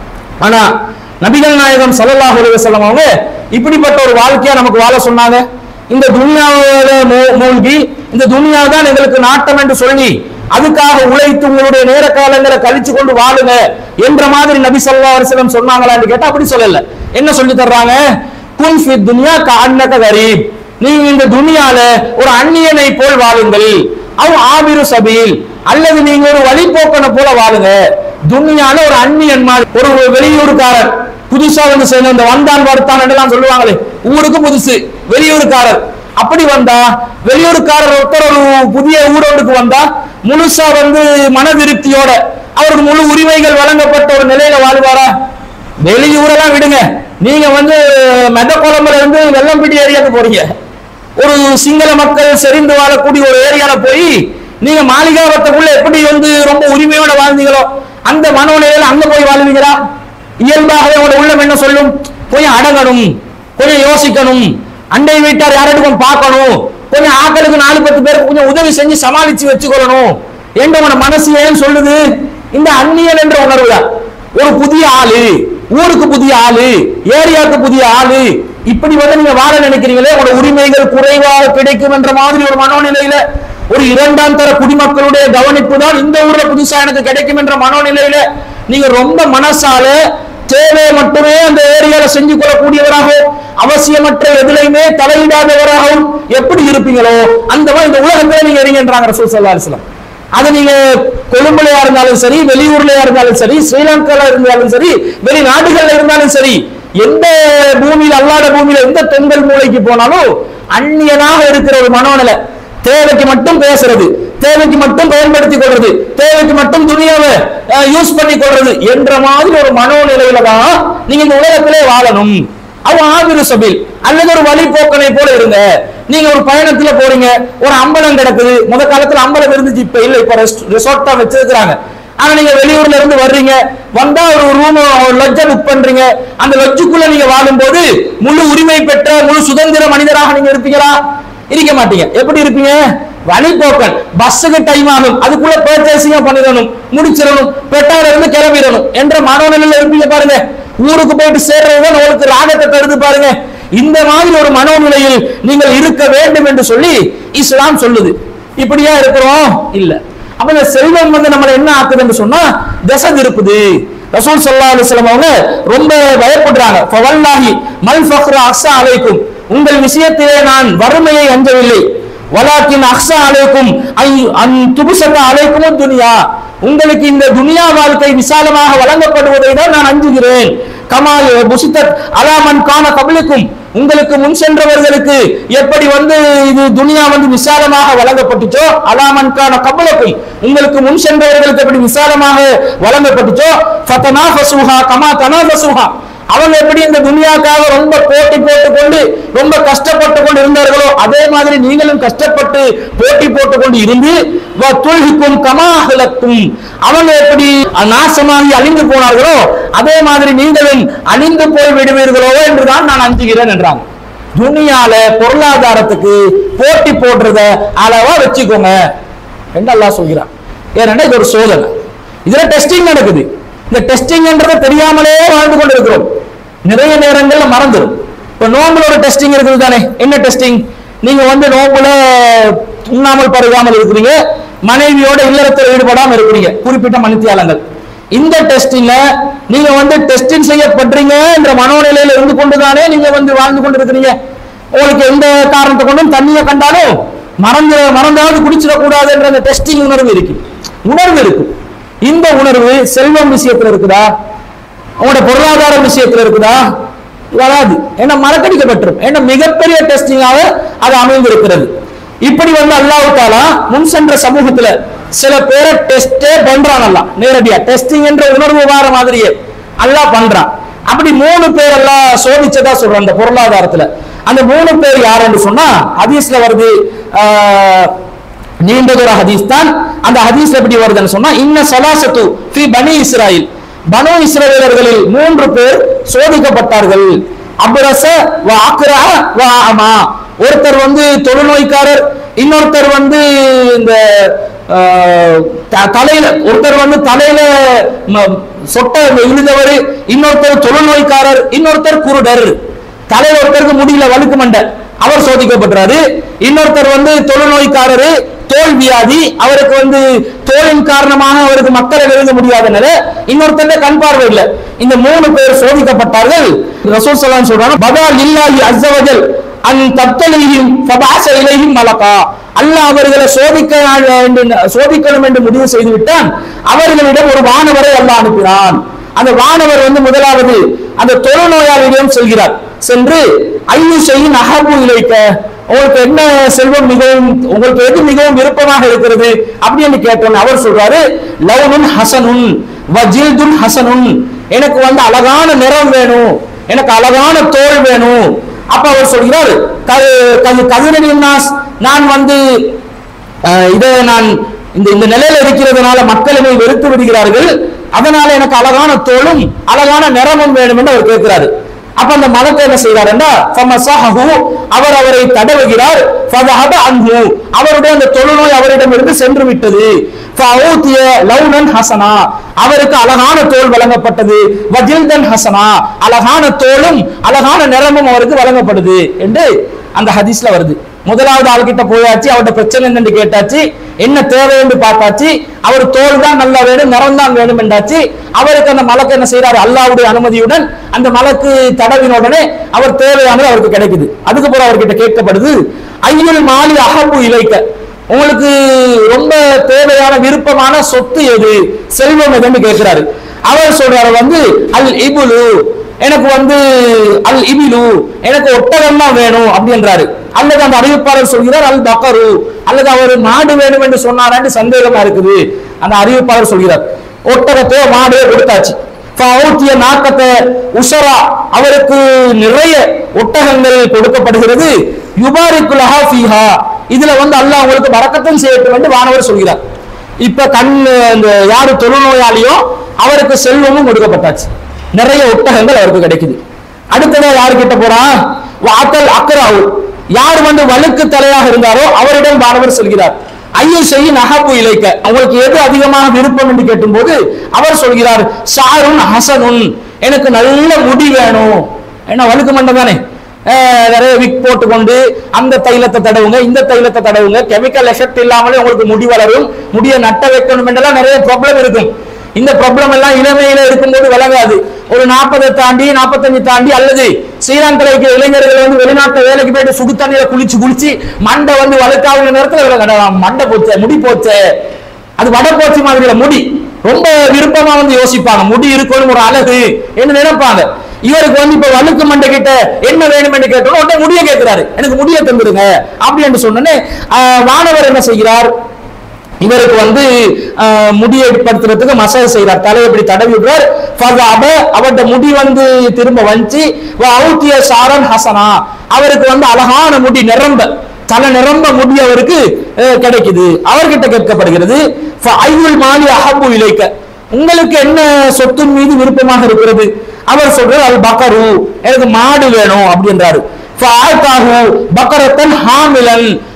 ஆனா நபிகள் நாயகம் ஸல்லல்லாஹு அலைஹி வஸல்லம் அவங்க இப்படிப்பட்ட ஒரு வாழ்க்கையா நமக்கு வாழ சொன்னாங்க இந்த துனியாவில மூ- மூழ்கி இந்த துனியா தான் எங்களுக்கு நாட்டம் என்று சொல்லி அதுக்காக உழைத்து உங்களுடைய நேர காலங்களை கழிச்சு கொண்டு வாழுங்க என்ற மாதிரி நபி ஸல்லல்லாஹு அலைஹி வஸல்லம் சொன்னாங்களான்னு கேட்டா அப்படி சொல்லல என்ன சொல்லி தர்றாங்க குன் ஃபி துன்யா கஅன்னக கரீப் நீங்க இந்த துனியால ஒரு அந்நியனை போல் வாழுங்கள் அவ் ஆபிரு சபீல் அல்லது நீங்க ஒரு வழிபோக்கனை போல வாழுங்க துனியால ஒரு அந்நியன் மாதிரி ஒரு வெளியூருக்காரர் புதுசா வந்து சேர்ந்த இந்த வந்தான் வருத்தான் எல்லாம் சொல்லுவாங்களே ஊருக்கு புதுசு வெளியூருக்காரர் அப்படி வந்தா வெளியூருக்காரர் ஒருத்தர் ஒரு புதிய ஊரோடுக்கு வந்தா முழுசா வந்து மன திருப்தியோட அவருக்கு முழு உரிமைகள் வழங்கப்பட்ட ஒரு நிலையில வாழ்வாரா வெளியூரெல்லாம் விடுங்க நீங்க வந்து மெத குழம்புல இருந்து வெள்ளம்பிடி ஏரியாவுக்கு போறீங்க ஒரு சிங்கள மக்கள் செறிந்து வாழக்கூடிய ஒரு ஏரியால போய் நீங்க மாளிகாவத்துக்குள்ள எப்படி வந்து ரொம்ப உரிமையோட வாழ்ந்தீங்களோ அந்த மனோநிலையில அங்க போய் வாழ்வீங்களா இயல்பாகவே உங்களோட உள்ளம் என்ன சொல்லும் கொஞ்சம் அடங்கணும் கொஞ்சம் யோசிக்கணும் அண்டை வீட்டார் யாராட்டுக்கும் பார்க்கணும் கொஞ்சம் ஆக்களுக்கு நாலு பத்து பேருக்கு கொஞ்சம் உதவி செஞ்சு சமாளிச்சு வச்சுக்கொள்ளணும் என்று உங்களோட மனசு ஏன் சொல்லுது இந்த அந்நியன் என்ற உணர்வு தான் ஒரு புதிய ஆளு ஊருக்கு புதிய ஆளு ஏரியாவுக்கு புதிய ஆளு இப்படி வந்து நீங்க வாழ நினைக்கிறீங்களே உங்களோட உரிமைகள் குறைவாக கிடைக்கும் என்ற மாதிரி ஒரு மனோநிலையில ஒரு இரண்டாம் தர குடிமக்களுடைய கவனிப்பு தான் இந்த ஊர்ல புதுசா எனக்கு கிடைக்கும் என்ற மனோநிலையில நீங்க ரொம்ப மனசால தேவையை மட்டுமே அந்த ஏரியால செஞ்சு கொள்ளக்கூடியவராகவும் அவசியமற்ற எதுலையுமே தலையிடாதவராகவும் எப்படி இருப்பீங்களோ அந்த மாதிரி இந்த உலகத்திலே நீங்க இருங்கன்றாங்க ரசூல் ஸல்லல்லாஹு அலைஹி வஸல்லம் அது நீங்க கொழும்புலயா இருந்தாலும் சரி வெளியூர்லயா இருந்தாலும் சரி ஸ்ரீலங்கால இருந்தாலும் சரி வெளிநாடுகள்ல இருந்தாலும் சரி எந்த பூமியில அல்லாத பூமியில எந்த தெங்கல் மூலைக்கு போனாலும் அந்நியனாக இருக்கிற ஒரு மனோநிலை தேவைக்கு மட்டும் பேசுறது தேவைக்கு மட்டும் பயன்படுத்திக் கொள்றது தேவைக்கு மட்டும் துணியாவை யூஸ் பண்ணி கொள்றது என்ற மாதிரி ஒரு மனோநிலையில தான் நீங்க இந்த உலகத்திலே வாழணும் அவன் ஆபிரு சபீல் அல்லது ஒரு வழிபோக்கனை போல இருங்க நீங்க ஒரு பயணத்துல போறீங்க ஒரு அம்பலம் கிடக்குது முத காலத்துல அம்பலம் இருந்துச்சு இப்ப இல்ல இப்ப ரிசார்ட்டா வச்சிருக்கிறாங்க ஆனா நீங்க வெளியூர்ல இருந்து வர்றீங்க வந்தா ஒரு ரூம் ஒரு லட்ஜ புக் பண்றீங்க அந்த லட்ஜுக்குள்ள நீங்க வாழும்போது முழு உரிமை பெற்ற முழு சுதந்திர மனிதராக நீங்க இருப்பீங்களா இருக்க மாட்டீங்க எப்படி இருப்பீங்க வழிபோக்கன் பஸ்ஸுக்கு டைம் ஆகும் அதுக்குள்ள பர்ச்சேசிங்க பண்ணிடணும் முடிச்சிடணும் பெட்டால இருந்து கிளம்பிடணும் என்ற மனோநிலையில இருப்பீங்க பாருங்க ஊருக்கு போயிட்டு சேர்றதுதான் உங்களுக்கு ராகத்தை தருது பாருங்க இந்த மாதிரி ஒரு மனோநிலையில் நீங்கள் இருக்க வேண்டும் என்று சொல்லி இஸ்லாம் சொல்லுது இப்படியா இருக்கிறோம் இல்ல அப்ப இந்த செல்வம் வந்து நம்மளை என்ன ஆக்குதுன்னு சொன்னா தசை திருப்புது ரசூல் ஸல்லல்லாஹு அலைஹி வஸல்லம் அவங்க ரொம்ப பயப்படுறாங்க ஃபவல்லாஹி மல் ஃபக்ர அக்ஸா அலைக்கும் உங்கள் விஷயத்திலே நான் வறுமையை அஞ்சவில்லை வலாக்கின் அக்ஸா அலைக்கும் அன் துபுசத்த அலைக்கும் துனியா உங்களுக்கு இந்த துனியா வாழ்க்கை விசாலமாக வழங்கப்படுவதை தான் நான் அஞ்சுகிறேன் கமால் புசித்தத் அலாமன் காண கபலுக்கும் உங்களுக்கு முன் சென்றவர்களுக்கு எப்படி வந்து இது துனியா வந்து விசாலமாக வழங்கப்பட்டுச்சோ அலாமன் காண கபலுக்கும் உங்களுக்கு முன் சென்றவர்களுக்கு எப்படி விசாலமாக வழங்கப்பட்டுச்சோ ஃபதனா ஃபசுஹா கமா தனா ஃபசுஹா அவங்க எப்படி இந்த துனியாக்காக ரொம்ப போட்டி போட்டுக்கொண்டு ரொம்ப கஷ்டப்பட்டு கொண்டு இருந்தார்களோ அதே மாதிரி நீங்களும் கஷ்டப்பட்டு போட்டி போட்டுக்கொண்டு இருந்து துல்ஹிக்கும் கமாஹலக்கும் அவங்க எப்படி நாசமாகி அழிந்து போனார்களோ அதே மாதிரி நீங்களும் அழிந்து போய் விடுவீர்களோ என்றுதான் நான் அஞ்சுகிறேன் என்றாங்க துனியால பொருளாதாரத்துக்கு போட்டி போடுறத அளவா வச்சுக்கோங்க என்று அல்லாஹ் சொல்கிறான் ஏன்னா இது ஒரு சோதனை இதுல டெஸ்டிங் நடக்குது இந்த டெஸ்டிங்ன்றத தெரியாமலே வாழ்ந்து கொண்டு இருக்கிறோம் நிறைய நேரங்கள்ல மறந்துடும் இப்ப நோம்புல ஒரு டெஸ்டிங் இருக்குது தானே என்ன டெஸ்டிங் நீங்க வந்து நோம்புல உண்ணாமல் பருகாமல் இருக்கிறீங்க மனைவியோட இல்லறத்தில் ஈடுபடாம இருக்கிறீங்க குறிப்பிட்ட மணித்தியாலங்கள் இந்த டெஸ்டிங்ல நீங்க வந்து டெஸ்டிங் செய்யப்படுறீங்க என்ற மனோநிலையில இருந்து கொண்டுதானே நீங்க வந்து வாழ்ந்து கொண்டு இருக்கிறீங்க உங்களுக்கு எந்த காரணத்தை கொண்டும் தண்ணியை கண்டாலும் மறந்து மறந்தாவது குடிச்சிடக்கூடாது என்ற அந்த டெஸ்டிங் உணர்வு இருக்கு உணர்வு இருக்கு இந்த உணர்வு செல்வம் விஷயத்துல இருக்குதா உங்களோட பொருளாதார விஷயத்துல இருக்குதா வராது ஏன்னா மறக்கடிக்கப்பட்டிரும் ஏன்னா மிகப்பெரிய டெஸ்டிங்காக அது அமைந்திருக்கிறது இப்படி வந்து அல்லாஹ் தாலா முன் சென்ற சமூகத்துல சில பேரை டெஸ்டே பண்றான் அல்லாஹ் நேரடியா டெஸ்டிங் என்ற உணர்வு வார மாதிரியே அல்லாஹ் பண்றான் அப்படி மூணு பேர் எல்லாம் சோதிச்சதா சொல்றான் அந்த பொருளாதாரத்துல அந்த மூணு பேர் யாருன்னு சொன்னா ஹதீஸ்ல வருது ஆஹ், நீண்டதொரு ஹதீஸ் தான் அந்த ஹதீஸ் எப்படி வருதுன்னு சொன்னா இன்ன சலாசத்து ஃபி பனி இஸ்ராயில் பனு இஸ்ரவேலர்களில் மூன்று பேர் சோதிக்கப்பட்டார்கள் அப்ரச வ அக்ரா வ அமா ஒருத்தர் வந்து தொழுநோய்க்காரர் இன்னொருத்தர் வந்து இந்த ஆஹ், த- தலையில ஒருத்தர் வந்து தலையில ம- சொட்டை இழுந்தவர் இன்னொருத்தர் தொழுநோய்க்காரர் இன்னொருத்தர் குருடர் தலையில ஒருத்தருக்கு முடியல வழுக்கு மண்டை அவர் சோதிக்கப்படுறாரு இன்னொருத்தர் வந்து தொழுநோய்க்காரரு தோல் வியாதி அவருக்கு வந்து தோலின் காரணமாக அவருக்கு மக்களை நெருங்க முடியாதனால இன்னொருத்தர் கண் பார்வை இல்லை இந்த மூணு பேர் சோதிக்கப்பட்டார்கள் ரசூல் சலாம் சொல்றாங்க பதால் இல்லாஹி அஸ்ஸவஜல் அன் தப்தலிஹிம் ஃபபாஸ இலைஹிம் மலகா அல்லாஹ் அவர்களை சோதிக்க வேண்டும் சோதிக்கணும் என்று முடிவு செய்து விட்டான் அவர்களிடம் ஒரு வானவரை அல்லாஹ் அனுப்பினான் அந்த வானவர் வந்து முதலாவது அந்த தொழுநோயாளியிடம் செல்கிறார் சென்று ஐயு செய்யும் அகபு இழைக்க உங்களுக்கு என்ன செல்வம் மிகவும் உங்களுக்கு எது மிகவும் விருப்பமாக இருக்கிறது அப்படின்னு கேட்டோம் அவர் சொல்றாரு லவுனுன் ஹசனுன் வஜில்துன் ஹசனுன் எனக்கு வந்து அழகான நிறம் வேணும் எனக்கு அழகான தோல் வேணும் அப்ப அவர் சொல்கிறார் கதிரனின் நான் வந்து அஹ், இதை நான் இந்த இந்த நிலையில இருக்கிறதுனால மக்கள் என்னை வெறுத்து விடுகிறார்கள் அதனால எனக்கு அழகான தோளும் அழகான நிறமும் வேணும் என்று அவர் கேட்கிறாரு அப்ப அந்த மதத்தை என்ன செய்கிறாருன்னா ஃபமஸஹு, அவர் அவரை தடவுகிறார் ஃபதஹப அன்ஹு அவருடைய அந்த தொழுநோய் அவரிடமிருந்து சென்று விட்டது ஃபஅூதிய லௌனன் ஹசனா அவருக்கு அழகான தோல் வழங்கப்பட்டது வஜில்தன் ஹசனா அழகான தோலும் அழகான நிறமும் அவருக்கு வழங்கப்படுது என்று அந்த ஹதீஸ்ல வருது முதலாவது ஆள்கிட்ட போயாச்சு அவர்கிட்ட பிரச்சனை என்னன்னு கேட்டாச்சு என்ன தேவை என்று பார்த்தாச்சு அவர் தோல் தான் நல்லா வேணும் நிறம் தான் வேணும் என்றாச்சு அவருக்கு அந்த மலக்கு என்ன செய்யறாரு அல்லாவுடைய அனுமதியுடன் அந்த மலக்கு தடவின உடனே அவர் தேவையானது அவருக்கு கிடைக்குது அதுக்கப்புறம் அவர்கிட்ட கேட்கப்படுது ஐயுல் மாலி அகப்பு இலைக்க உங்களுக்கு ரொம்ப தேவையான விருப்பமான சொத்து எது செல்வம் எதுன்னு கேட்கிறாரு அவர் சொல்றாரு வந்து அல் இபுலு எனக்கு வந்து அல் இபிலு எனக்கு ஒட்டகம் தான் வேணும் அப்படின்றாரு அல்லது அந்த அறிவிப்பாளர் சொல்கிறார் அல் பக்கரு அல்லது அவர் மாடு வேணும் என்று சொன்னாரான்னு சந்தேகமா இருக்குது அந்த அறிவிப்பாளர் சொல்கிறார் ஒட்டகத்தையோ மாடையோ கொடுத்தாச்சு ஃபௌத்திய நாக்கத்தை உஷரா அவருக்கு நிறைய ஒட்டகங்கள் கொடுக்கப்படுகிறது யுபாரிக்குலஹா ஃபீஹா இதுல வந்து அல்லாஹ் உங்களுக்கு பறக்கத்தும் செய்யட்டும் என்று வானவர் சொல்கிறார் இப்ப கண் இந்த யாரு தொழுநோயாளியோ அவருக்கு செல்வமும் கொடுக்கப்பட்டாச்சு நிறைய ஒட்டகங்கள் அவருக்கு கிடைக்குது அடுத்ததா யாரு கிட்ட போறா வாத்தல் அக்கராவு யார் வந்து வழுக்கு தலையாக இருந்தாரோ அவரிடம் வானவர் சொல்கிறார் ஐயோ செய்யும் நகப்பு இலைக்க அவங்களுக்கு எது அதிகமாக விருப்பம் என்று கேட்டும்போது அவர் சொல்கிறார் ஷாருன் ஹசனுன் எனக்கு நல்ல முடி வேணும் ஏன்னா வழுக்கு மண்டை தானே அஹ் நிறைய விக் போட்டுக்கொண்டு அந்த தைலத்தை தடவுங்க இந்த தைலத்தை தடவுங்க கெமிக்கல் எஃபெக்ட் இல்லாமலே உங்களுக்கு முடி வளரும் முடிய நட்ட வைக்கணும் என்றெல்லாம் நிறைய ப்ராப்ளம் இருக்கும் இந்த ப்ராப்ளம் எல்லாம் இளமையில இருக்கும்போது விளங்காது ஒரு நாற்பதை தாண்டி நாற்பத்தஞ்சு தாண்டி அல்லது ஸ்ரீலங்கா இருக்கிற இளைஞர்கள் வந்து வெளிநாட்டு வேலைக்கு போயிட்டு சுடு தண்ணியில குளிச்சு குளிச்சு மண்டை வந்து வளர்க்காத நேரத்துல விளங்க மண்டை போச்சே முடி போச்சே அது வடப்போச்சி மாதிரில முடி ரொம்ப விருப்பமா வந்து யோசிப்பாங்க முடி இருக்கணும் ஒரு அழகு என்று நினைப்பாங்க இவருக்கு வந்து இப்ப வழுக்கு மண்டை கிட்ட என்ன வேணும் என்று கேட்டோம் உடனே முடிய கேட்கிறாரு எனக்கு முடிய தந்துடுங்க அப்படி என்று சொன்னோன்னே ஆஹ், வானவர் என்ன செய்கிறார் இவருக்கு வந்து ஆஹ், முடியை படுத்துறதுக்கு மசாஜ் செய்கிறார் தலையை இப்படி தடவி விடுறார் ஃபதாப அவருடைய முடி வந்து திரும்ப வந்துச்சு அவுத்திய சாரன் ஹசனா அவருக்கு வந்து அழகான முடி நிரம்ப தலை நிரம்ப முடி அவருக்கு அஹ், கிடைக்குது அவர்கிட்ட கேட்கப்படுகிறது ஐயுல் மாலி அஹபு இலைக்க உங்களுக்கு என்ன சொத்தின் மீது விருப்பமாக இருக்கிறது அவர் சொல்றாரு அல் பக்கரு எனக்கு மாடு வேணும் அப்படின்றாரு ஃபஆத்தாஹு பக்கரத்தன் ஹாமிலன்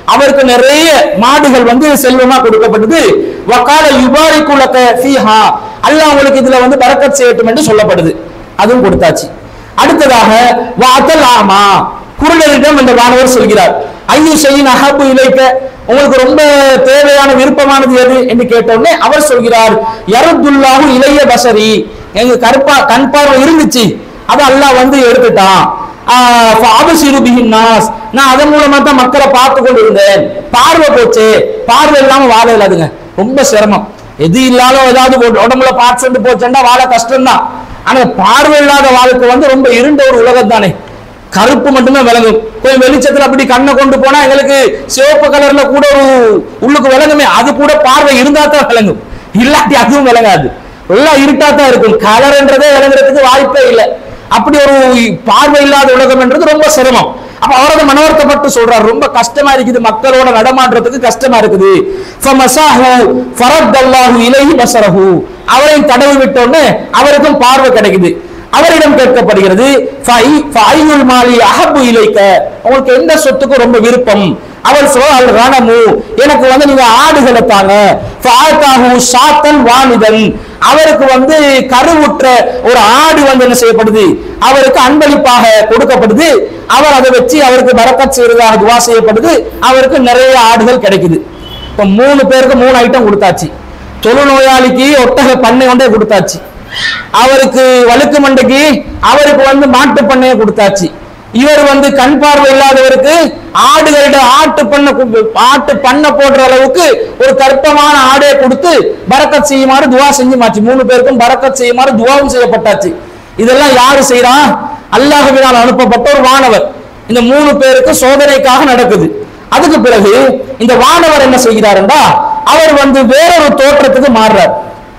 அவருக்கு நிறைய மாடுகள் வந்து செல்வமா கொடுக்கப்பட்டது வக்கால யுபாரிக்குலக ஃபீஹா அல்லாஹ் உங்களுக்கு இதுல வந்து பரக்கத் செய்யட்டும் என்று சொல்லப்படுது அதுவும் கொடுத்தாச்சு அடுத்ததாக வாத்தல் ஆமா குருடரிடம் இந்த வானவர் சொல்கிறார் ஐயு செய்யின் அஹபு இலைக்க உங்களுக்கு ரொம்ப தேவையான விருப்பமானது எது என்று கேட்டோடனே அவர் சொல்கிறார் யரத்துல்லாஹு இளைய பசரி எங்க கருப்பா கண் பார்வை இருந்துச்சு அது அல்லாஹ் வந்து எடுத்துட்டான் ஆஹ் ஃபஅபசிரு பிஹின் நாஸ். நான் அதன் மூலமா தான் மக்களை பார்த்து கொண்டு இருந்தேன் பார்வை போச்சு பார்வை இல்லாம வாழ இல்லாதுங்க ரொம்ப சிரமம் எது இல்லாத ஏதாவது ஒரு உடம்புல பார்த்து வந்து போச்சுன்னா வாழ கஷ்டம்தான் ஆனா பார்வை இல்லாத வாழ்க்கை வந்து ரொம்ப இருண்ட ஒரு உலகம் தானே கருப்பு மட்டுமே விளங்கும் கொஞ்சம் வெளிச்சத்துல அப்படி கண்ணை கொண்டு போனா எங்களுக்கு சிவப்பு கலர்ல கூட ஒரு உள்ளுக்கு விளங்குமே அது கூட பார்வை இருந்தா தான் விளங்கும் இல்லாட்டி அதுவும் விளங்காது எல்லாம் இருட்டா தான் இருக்கும் கலர்ன்றதே விளங்குறதுக்கு வாய்ப்பே இல்லை அப்படி ஒரு பார்வை இல்லாத உலகம் என்றது ரொம்ப சிரமம் அப்ப அவரது மனவர்த்தப்பட்டு சொல்றார் ரொம்ப கஷ்டமா இருக்குது மக்களோட நடமாடுறதுக்கு கஷ்டமா இருக்குது ஃபமஸாஹு ஃபரத்தல்லாஹு இலைஹி பஸரஹு அவரையும் தடவி விட்டோன்னு அவருக்கும் பார்வை கிடைக்குது அவரிடம் கேட்கப்படுகிறது ஃபை ஃபையுல் மாலி அஹப்பு இலைக்க உங்களுக்கு எந்த சொத்துக்கும் ரொம்ப விருப்பம் அவர் சொல்றார் ரணமு எனக்கு வந்து நீங்க ஆடுகளை தாங்க ஃபாத்தாஹு ஷாத்தன் வானிதன் அவருக்கு வந்து கருவுற்ற ஒரு ஆடு வந்து என்ன செய்யப்படுது அவருக்கு அன்பளிப்பாக கொடுக்கப்படுது அவர் அதை வச்சு அவருக்கு பரக்கத் செய்யறதாக துவா செய்யப்படுது அவருக்கு நிறைய ஆடுகள் கிடைக்குது இப்ப மூணு பேருக்கு மூணு ஐட்டம் கொடுத்தாச்சு தொழுநோயாளிக்கு ஒட்டக பண்ணை கொண்டே கொடுத்தாச்சு அவருக்கு வழுக்கு மண்டைக்கு அவருக்கு வந்து மாட்டு பண்ணையை கொடுத்தாச்சு இவர் வந்து கண் பார்வை இல்லாதவருக்கு ஆடுகளிட ஆட்டு பண்ண கு- ஆட்டு பண்ண போடுற அளவுக்கு ஒரு கற்பமான ஆடை கொடுத்து பரக்கத் செய்யுமாறு துவா செஞ்சுமாச்சு மூணு பேருக்கும் பரக்கத் செய்யுமாறு துவாவும் செய்யப்பட்டாச்சு இதெல்லாம் யாரு செய்றா அல்லாஹ்வினால் அனுப்பப்பட்ட ஒரு வானவர் இந்த மூணு பேருக்கு சோதனைக்காக நடக்குது அதுக்கு பிறகு இந்த வானவர் என்ன செய்கிறார் என்றா அவர் வந்து வேறொரு தோற்றத்துக்கு மாறுறார்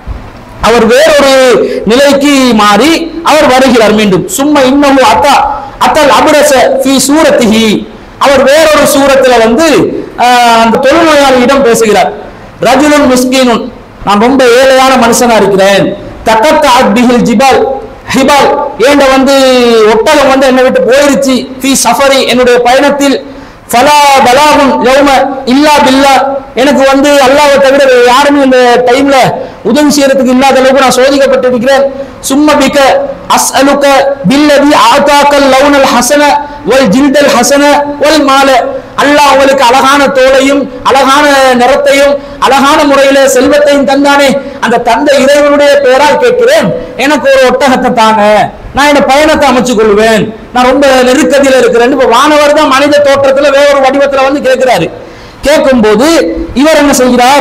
அவர் வேறொரு நிலைக்கு மாறி அவர் வருகிறார் மீண்டும் சும்மா இன்னும் அத்தா அத்தல் அபுரச ஃபி சூரத்திஹி அவர் வேறொரு சூரத்துல வந்து ஆஹ், அந்த தொழுநோயாளியிடம் பேசுகிறார் ரஜுலுன் மிஸ்கீனுன் நான் ரொம்ப ஏழையான மனுஷனா இருக்கிறேன் தக்கத்த அத்பிஹில் ஜிபால் ஹிபால் ஏண்ட வந்து ஒட்டகம் வந்து என்னை விட்டு போயிருச்சு ஃபி சஃபரி என்னுடைய பயணத்தில் ஃபலா பலாகும் யௌம இல்லா பில்லா எனக்கு வந்து அல்லாஹ்வை தவிர வேற யாருமே இந்த டைம்ல உதவி செய்யறதுக்கு இல்லாத அளவுக்கு நான் சோதிக்கப்பட்டிருக்கிறேன் சும்ம பிக்க அஸ்அலுக பில்லதி ஆதாக்கல் லவுனல் ஹசன வல் ஜில்தல் ஹசன வல் மால அல்லாஹ் உங்களுக்கு அழகான தோலையும் அழகான நிறத்தையும் அழகான முறையில செல்வத்தையும் தந்தானே அந்த தந்தை இறைவனுடைய பெயரால் கேட்கிறேன் எனக்கு ஒரு ஒட்டகத்தை தாங்க நான் இந்த பயணத்தை அமைச்சு கொள்வேன் நான் ரொம்ப நெருக்கதியில இருக்கிறேன் இப்ப வானவர் தான் மனித தோற்றத்துல வேற ஒரு வடிவத்துல வந்து கேட்கிறாரு கேட்கும்போது இவர் என்ன செய்கிறார்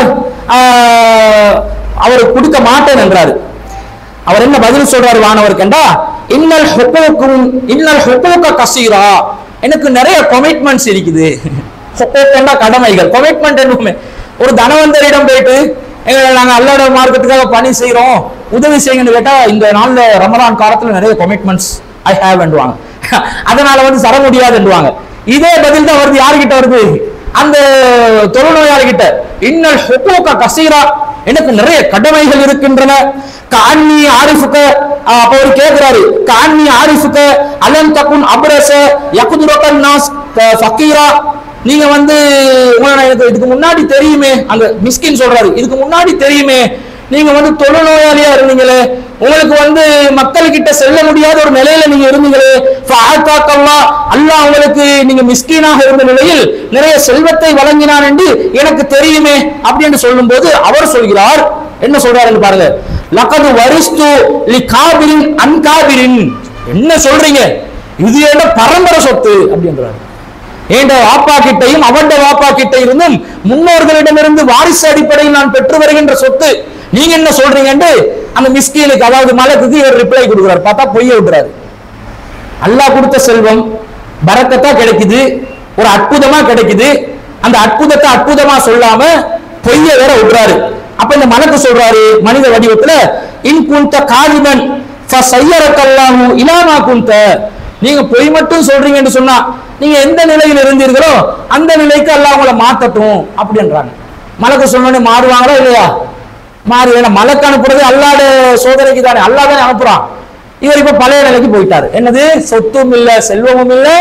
ஆஹ், அவர் கொடுக்க மாட்டேன் என்றாரு அவர் என்ன பதில் சொல்றாரு வானவர் கண்டா இன்னல் ஹுக்கூக்கும் இன்னல் ஹுக்கூக்க கசீரா எனக்கு நிறைய கமிட்மெண்ட்ஸ் இருக்குது ஹுக்கூக்கண்டா கடமைகள் கமிட்மெண்ட் என்னுமே ஒரு தனவந்தரிடம் போயிட்டு எங்க நாங்க அல்லாட மார்க்கத்துக்காக பணி செய்றோம் உதவி செய்யுங்கன்னு கேட்டா இந்த நாள்ல ரமலான் காலத்துல நிறைய கமிட்மெண்ட்ஸ் ஐ ஹேவ் என்றுவாங்க அதனால வந்து தர முடியாதுன்றுவாங்க இதே பதில் தான் வருது யாருகிட்ட வருது அந்த தொழுநோயாளி கிட்ட இன்னல் ஹுக்கூக்க கசீரா எனக்கு நிறைய கடமைகள் இருக்கின்றன கான்னி ஆரிஃபுக்க ஆஹ் அப்ப அவர் கேட்கிறாரு கான்னி ஆரிஃபுக்க அலம் தக்குன் அப்ரச யகுதுரக்கன் நாஸ் க- ஃபக்கீரா நீங்க வந்து உங்களை நான் எனக்கு இதுக்கு முன்னாடி தெரியுமே அந்த மிஸ்கின் சொல்றாரு இதுக்கு முன்னாடி தெரியுமே நீங்க வந்து தொழுநோயாளியா இருந்தீங்களே உங்களுக்கு வந்து மக்கள் கிட்ட செல்ல முடியாத ஒரு நிலையில நீங்க இருந்தீங்களே ஃபஅத்தாக்கல்லா அல்லாஹ் உங்களுக்கு நீங்க மிஸ்கீனாக இருந்த நிலையில் நிறைய செல்வத்தை வழங்கினான் என்று எனக்கு தெரியுமே அப்படின்னு சொல்லும்போது அவர் சொல்கிறார் என்ன சொல்றாருன்னு பாருங்க லக்கது வரிஸ்து லி காபிரின் அன்காபிரின் என்ன சொல்றீங்க இது என்ன பரம்பரை சொத்து அப்படின்றாரு என்ற வாப்பா கிட்டையும் அவண்ட வாப்பா கிட்ட இருந்தும் முன்னோர்களிடமிருந்து வாரிசு அடிப்படையில் நான் பெற்று வருகின்ற சொத்து நீங்க என்ன சொல்றீங்கன்னு அந்த மிஸ்கீனுக்கு அதாவது மலக்குக்கு இவர் ரிப்ளை கொடுக்குறாரு பார்த்தா பொய்ய விட்டுறாரு அல்லாஹ் கொடுத்த செல்வம் பரக்கத்தா கிடைக்குது ஒரு அற்புதமா கிடைக்குது அந்த அற்புதத்தை அற்புதமா சொல்லாம பொய்ய வேற விடுறாரு அப்ப இந்த மலக்கு சொல்றாரு மனித வடிவத்துல இன் குந்த காலிபன் ஃபசய்யரக்கல்லாஹு இலாமா குந்த நீங்க பொய் மட்டும் சொல்றீங்கன்னு சொன்னா நீங்க எந்த நிலையில் இருந்தீர்களோ அந்த நிலைக்கு அல்லாஹ் உங்களை மாத்தட்டும் அப்படின்றாங்க மலக்கு சொன்னோடனே மாறுவாங்களா இல்லையா மாறி ஏன்னா மலக்கு அனுப்புறது அல்லாட சோதனைக்கு தானே அல்லாஹ் தானே அனுப்புறான் இவர் இப்ப பழைய நிலைக்கு போயிட்டாரு என்னது சொத்தும் இல்ல செல்வமும் இல்ல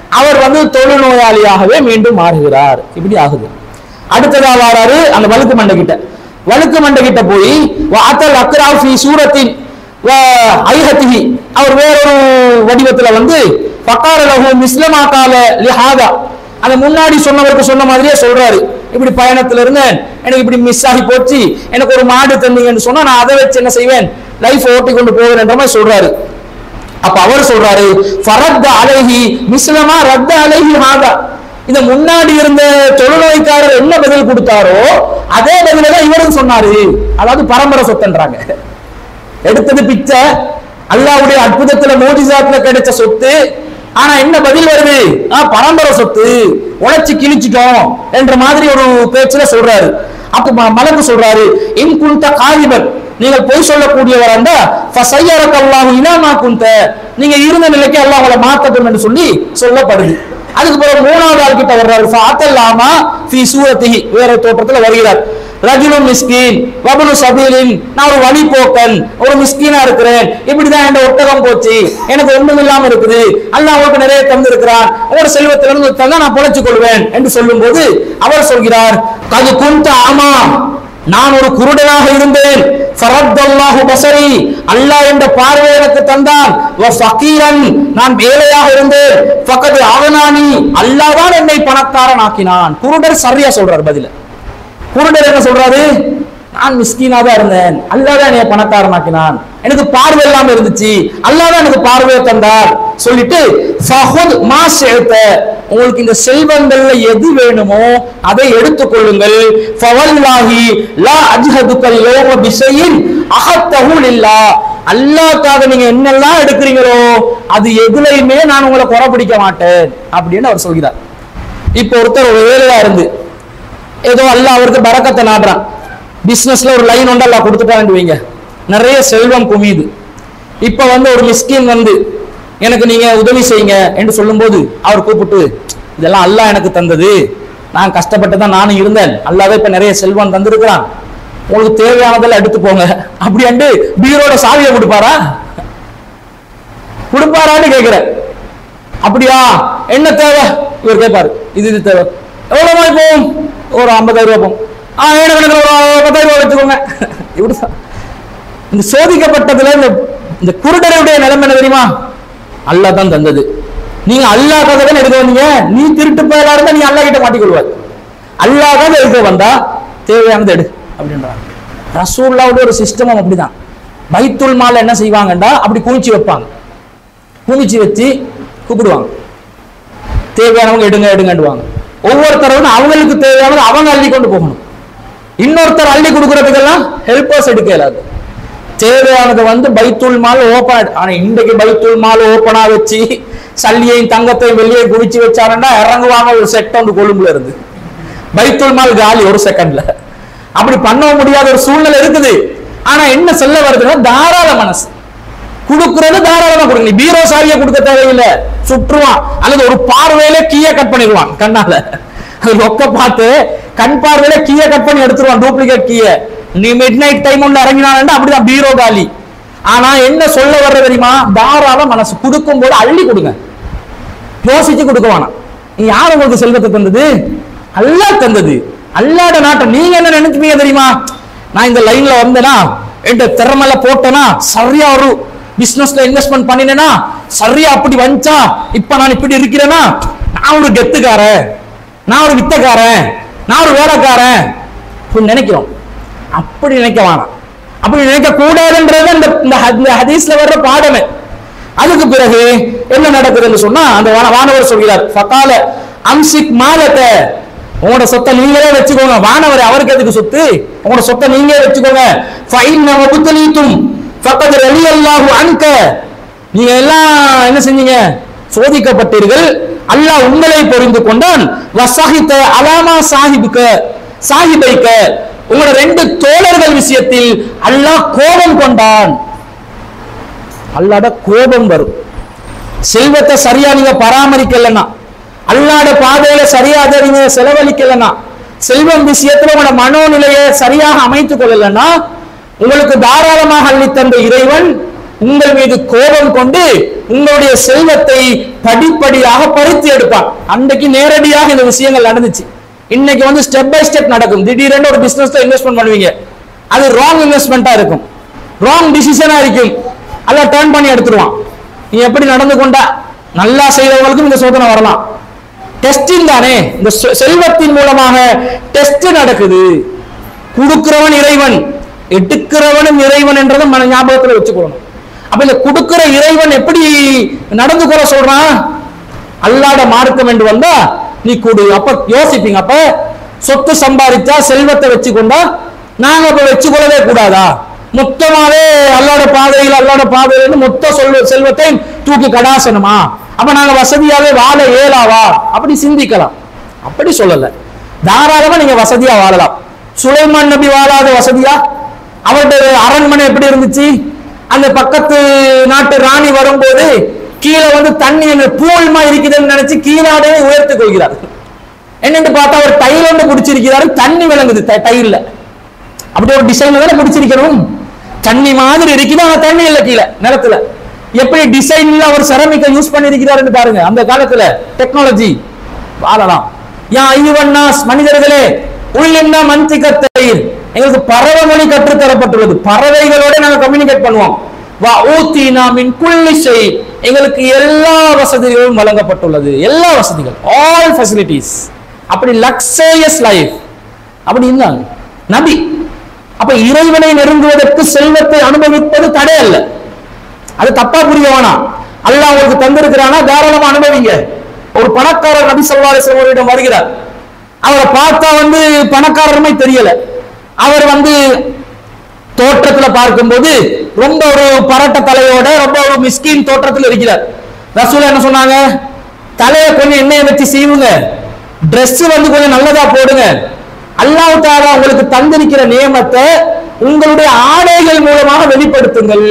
அவர் வந்து தொழுநோயாளியாகவே மீண்டும் மாறுகிறார் இப்படி ஆகுது அடுத்ததா வாராரு அந்த வழுக்கு மண்டை கிட்ட வழுக்கு மண்டை கிட்ட போய் அத்தல் அக்ரா ஃபி சூரத்தின் ஐஹத்திஹி அவர் வேறொரு வடிவத்துல வந்து பக்கார லஹு மிஸ்லமா கால லிஹாதா அந்த முன்னாடி சொன்னவருக்கு சொன்ன மாதிரியே சொல்றாரு இப்படி பயணத்துல இருந்தேன் எனக்கு இப்படி மிஸ் ஆகி போச்சு எனக்கு ஒரு மாடு தந்தீங்கன்னு சொன்னா நான் அதை வச்சு என்ன செய்வேன் லைஃப் ஓட்டி கொண்டு போவேன் என்ற மாதிரி சொல்றாரு அப்ப அவர் சொல்றாரு ஃபரத் அலைஹி மிஸ்லமா ரத்த அலைஹி ஹாதா இந்த முன்னாடி இருந்த தொழுநோய்க்காரர் என்ன பதில் கொடுத்தாரோ அதே பதில தான் இவரும் சொன்னாரு அதாவது பரம்பரை சொத்துன்றாங்க எடுத்தது பிச்சை அல்லாவுடைய அற்புதத்துல மோதிசாத்துல கிடைச்ச சொத்து ஆனா என்ன பதில் வருது ஆ, பரம்பரை சொத்து உழைச்சு கிழிச்சிட்டோம் என்ற மாதிரி ஒரு பேச்சுல சொல்றாரு அப்ப ம- மலக்கு சொல்றாரு இன் குந்த காரிபன் நீங்கள் பொய் சொல்லக்கூடியவர் அந்த ஃபசையரக் அல்லாஹு இனாமா குந்த நீங்க இருந்த நிலைக்கு அல்லாஹ் உங்களை மாத்தட்டும் என்று சொல்லி சொல்லப்படுது அதுக்கு பிறகு மூணாவது ஆள் கிட்ட வர்றாரு ஃபாத்தல்லாமா ஃபி சூரத்திஹி வேற தோற்றத்துல வருகிறார் ரஜுலும் மிஸ்கீன் வபுலு சபீலின் நான் ஒரு வழிபோக்கன் ஒரு மிஸ்கீனா இருக்கிறேன் இப்படிதான் என் ஒட்டகம் போச்சு எனக்கு ஒண்ணும் இல்லாம இருக்குது அல்லாஹ் உங்களுக்கு நிறைய தந்து இருக்கிறான் உங்களோட செல்வத்திலிருந்து தந்தா நான் பொழைச்சு கொள்வேன் என்று சொல்லும்போது அவர் சொல்கிறார் அது குந்த ஆமா நான் ஒரு குருடனாக இருந்தேன் ஃபரத்தல்லாஹு பசரி அல்லாஹ் என்ற பார்வை எனக்கு தந்தான் வ ஃபகீரன் நான் ஏழையாக இருந்தேன் ஃபகத் அவனானி அல்லாஹ் தான் என்னை பணக்காரன் ஆக்கினான் குருடர் சரியா சொல்றார் பதில குருடர் என்ன சொல்றாரு நான் மிஸ்கீனா தான் இருந்தேன் அல்லாஹ் தான் என்னை பணக்காரனாக்கினான் எனக்கு பார்வை இல்லாம இருந்துச்சு அல்லாஹ் தான் எனக்கு பார்வையை தந்தார் சொல்லிட்டு ஃபஹுத் மா ஷிஅத உங்களுக்கு இந்த செல்வங்கள்ல எது வேணுமோ அதை எடுத்துக்கொள்ளுங்கள் ஃபவல்லாஹி லா அஜ்ஹதுக்கல் யௌம பிஷையின் அஹத்தஹு லில்லாஹ் அல்லாஹ்க்காக நீங்க என்னெல்லாம் எடுக்கிறீங்களோ அது எதுலையுமே நான் உங்களை குறை பிடிக்க மாட்டேன் அப்படின்னு அவர் சொல்கிறார் இப்போ ஒருத்தர் ஒரு வேலையா இருந்து ஏதோ அல்லாஹ் அவருக்கு பரக்கத்தை நாடுறான் பிசினஸ்ல ஒரு லைன் ஒன்று அல்லாஹ் கொடுத்துட்டான்னு வைங்க நிறைய செல்வம் குமியுது இப்ப வந்து ஒரு மிஸ்கின் வந்து எனக்கு நீங்க உதவி செய்யுங்க என்று சொல்லும்போது அவர் கூப்பிட்டு இதெல்லாம் அல்லாஹ் எனக்கு தந்தது நான் கஷ்டப்பட்டு தான் நானும் இருந்தேன் அல்லாஹ் இப்ப நிறைய செல்வம் தந்திருக்கிறான் உங்களுக்கு தேவையானதெல்லாம் எடுத்து போங்க அப்படின்ட்டு பீரோட சாவியை கொடுப்பாரா கொடுப்பாரான்னு கேக்குறேன் அப்படியா என்ன தேவை இவர் கேட்பாரு இது இது தேவை எவ்வளவு ரூபாய் போகும் ஒரு ஐம்பதாயிரம் ரூபாய் போகும் ஆ ஏழு கணக்கில் ஒரு பத்தாயிரம் ரூபாய் வச்சுக்கோங்க இப்படிதான் இந்த சோதிக்கப்பட்டதுல இந்த இந்த குருடருடைய நிலைமை என்ன தெரியுமா அல்லாஹ் தான் தந்தது நீங்க அல்லாஹ் தான் எடுக்க வந்தீங்க நீ திருட்டு பயலா இருந்தா நீ அல்லாஹ் கிட்ட மாட்டிக்கொள்வார் அல்லாஹ் தான் எடுக்க வந்தா தேவையானது எடு அப்படின்றாங்க ரசூல்லாவோட ஒரு சிஸ்டமும் அப்படிதான் பைத்துல் மால என்ன செய்வாங்கண்டா அப்படி குமிச்சு வைப்பாங்க குமிச்சு வச்சு கூப்பிடுவாங்க தேவையானவங்க எடுங்க எடுங்கண்டுவாங்க ஒவ்வொருத்தரும் அவங்களுக்கு தேவையானது அவங்க அள்ளி கொண்டு போகணும் இன்னொருத்தர் அள்ளி கொடுக்கறதுக்கெல்லாம் ஹெல்பர்ஸ் எடுக்க இயலாது தேவையானது வந்து பைத்துல் மால் ஓப்பன் ஆனா இன்றைக்கு பைத்துல் மால் ஓப்பனா வச்சு சல்லியையும் தங்கத்தையும் வெளியே குவிச்சு வச்சாருன்னா இறங்குவாங்க ஒரு செகண்ட் கொழும்புல இருந்து பைத்துல் மால் காலி ஒரு செகண்ட்ல அப்படி பண்ண முடியாத ஒரு சூழ்நிலை இருக்குது ஆனா என்ன சொல்ல வருதுன்னா தாராள மனசு கொடுக்கறது தாராளமா கொடுங்க நீ பீரோ சாவியை கொடுக்க தேவையில்லை சுற்றுவான் அல்லது ஒரு பார்வையில கீய கட் பண்ணிடுவான் கண்ணால அது ரொக்க பார்த்து கண் பார்வையில கீய கட் பண்ணி எடுத்துருவான் டூப்ளிகேட் கீய நீ மிட் நைட் டைம் உள்ள இறங்கினான் அப்படிதான் பீரோ காலி ஆனா என்ன சொல்ல வர்ற தெரியுமா தாராள மனசு கொடுக்கும் போது அள்ளி கொடுங்க யோசிச்சு கொடுக்க வேணாம் நீ யார் உங்களுக்கு செல்வத்தை தந்தது அல்லாஹ் தந்தது அல்லாட நாட்டம் நீங்க என்ன நினைச்சுப்பீங்க தெரியுமா நான் இந்த லைன்ல வந்தேனா என்கிட்ட திறமையில போட்டேனா சரியா ஒரு பிசினஸ்ல இன்வெஸ்ட்மெண்ட் பண்ணினேனா சரியா அப்படி வந்துச்சா இப்ப நான் இப்படி இருக்கிறேனா நான் ஒரு கெத்துக்காரன் நான் ஒரு வித்தக்காரன் நான் ஒரு வேலைக்காரன் இப்படி நினைக்கிறோம் அப்படி நினைக்க வேணாம் அப்படி நினைக்க கூடாதுன்றது இந்த இந்த ஹத்- இந்த ஹதீஸ்ல வர்ற பாடமே அதுக்கு பிறகு என்ன நடக்குதுன்னு சொன்னா அந்த வான- வானவர் சொல்கிறார் ஃபகால அம்சிக் மாலத்தை உங்களோட சொத்தை நீங்களே வச்சுக்கோங்க வானவர் அவருக்கு எதுக்கு சொத்து உங்களோட சொத்தை நீங்களே வச்சுக்கோங்க ஃபைன் நம்ம புத்தலீத்தும் ஃபக்கத் ரலி அல்லாஹு அன்க நீங்க எல்லாம் என்ன செஞ்சீங்க சோதிக்கப்பட்டீர்கள் அல்லாஹ் உங்களை பொறிந்து கொண்டான் வசஹித்த அலாமா சாஹிபுக்க சாஹிபைக்க உங்களோட ரெண்டு தோழர்கள் விஷயத்தில் அல்லாஹ் கோபம் கொண்டான் அல்லாட கோபம் வரும் செல்வத்தை சரியா நீங்க பராமரிக்கலன்னா அல்லாட பாதையில சரியா அதை நீங்க செலவழிக்கலன்னா செல்வம் விஷயத்துல உங்களோட மனோநிலையை சரியாக அமைத்துக் கொள்ளலன்னா உங்களுக்கு தாராளமாக அள்ளித்தந்த இறைவன் உங்கள் மீது கோபம் கொண்டு உங்களுடைய செல்வத்தை படிப்படியாக பறித்து எடுப்பான் அன்றைக்கு நேரடியாக இந்த விஷயங்கள் நடந்துச்சு இன்னைக்கு வந்து ஸ்டெப் பை ஸ்டெப் நடக்கும் திடீரென்று ஒரு பிசினஸ்ல இன்வெஸ்ட்மெண்ட் பண்ணுவீங்க அது ராங் இன்வெஸ்ட்மெண்ட்டா இருக்கும் ராங் டிசிஷனா இருக்கும் அல்ல டர்ன் பண்ணி எடுத்துருவான் நீ எப்படி நடந்து கொண்டா நல்லா செய்தவங்களுக்கும் இந்த சோதனை வரலாம் டெஸ்டிங் தானே இந்த செ- செல்வத்தின் மூலமாக டெஸ்ட் நடக்குது கொடுக்கிறவன் இறைவன் எடுக்கிறவனும் இறைவன் என்றதை மன ஞாபகத்துல வச்சுக்கணும் அப்ப இந்த கொடுக்கிற இறைவன் எப்படி நடந்து கொள்ள சொல்றான் அல்லாட மார்க்கம் என்று வந்தா நீ கொடு அப்ப யோசிப்பீங்க அப்ப சொத்து சம்பாதிச்சா செல்வத்தை வச்சுக்கொண்டா நாங்க அப்ப வச்சுக்கொள்ளவே கூடாதா மொத்தமாவே அல்லாட பாதையில் அல்லாட பாதையில மொத்த சொல்ல செல்வத்தை தூக்கி கடாசனமா அப்ப நாங்க வசதியாவே வாழ இயலாவா அப்படி சிந்திக்கலாம் அப்படி சொல்லல தாராளமா நீங்க வசதியா வாழலாம் சுலைமான் நபி வாழாத வசதியா அவருடைய அரண்மனை எப்படி இருந்துச்சு அந்த பக்கத்து நாட்டு ராணி வரும்போது கீழே வந்து தண்ணி அந்த பூல்மா இருக்குதுன்னு நினைச்சு கீழாடே உயர்த்திக் கொள்கிறார் என்னன்னு பார்த்தா அவர் டைல் ஒன்று பிடிச்சிருக்கிறாரு தண்ணி விளங்குது ட- டைல்ல அப்படி ஒரு டிசைன்ல தானே பிடிச்சிருக்கணும் தண்ணி மாதிரி இருக்குது ஆனா தண்ணி இல்ல கீழே நிலத்துல எப்படி டிசைன்ல அவர் செரமிக்க யூஸ் பண்ணிருக்கிறாருன்னு பாருங்க அந்த காலத்துல டெக்னாலஜி வாழலாம் யா ஐயுவன்னாஸ் மனிதர்களே உள்ளின்னா மந்திகத்தை எங்களுக்கு பறவை மொழி கற்றுத் தரப்பட்டுள்ளது பறவைகளோட நாங்க கம்யூனிகேட் பண்ணுவோம் வா ஊத்தினா மின் குள்ளி செய் எங்களுக்கு எல்லா வசதிகளும் வழங்கப்பட்டுள்ளது எல்லா வசதிகள் ஆல் ஃபெசிலிட்டிஸ் அப்படி லக்ஸேரியஸ் லைஃப் அப்படி இருந்தாங்க நபி அப்ப இறைவனை நெருங்குவதற்கு செல்வத்தை அனுபவிப்பது தடை அல்ல அது தப்பா புரிய வேணாம் அல்லாஹ் உங்களுக்கு தந்திருக்கிறானா தாராளமா அனுபவிங்க ஒரு பணக்காரர் நபி ஸல்லல்லாஹு அலைஹி வஸல்லம் அவரிடம் வருகிறார் அவரை பார்த்தா வந்து பணக்காரருமே தெரியல அவர் வந்து தோற்றத்துல பார்க்கும்போது ரொம்ப ஒரு பரட்ட தலையோட ரொம்ப ஒரு மிஸ்கின் தோற்றத்துல இருக்கிறார் ரசூல் என்ன சொன்னாங்க தலைய கொஞ்சம் எண்ணெயை வச்சு சீவுங்க Dress வந்து கொஞ்சம் நல்லதா போடுங்க அல்லாஹ் தாலா உங்களுக்கு தந்திருக்கிற நியமத்தை உங்களுடைய ஆடைகள் மூலமாக வெளிப்படுத்துங்கள்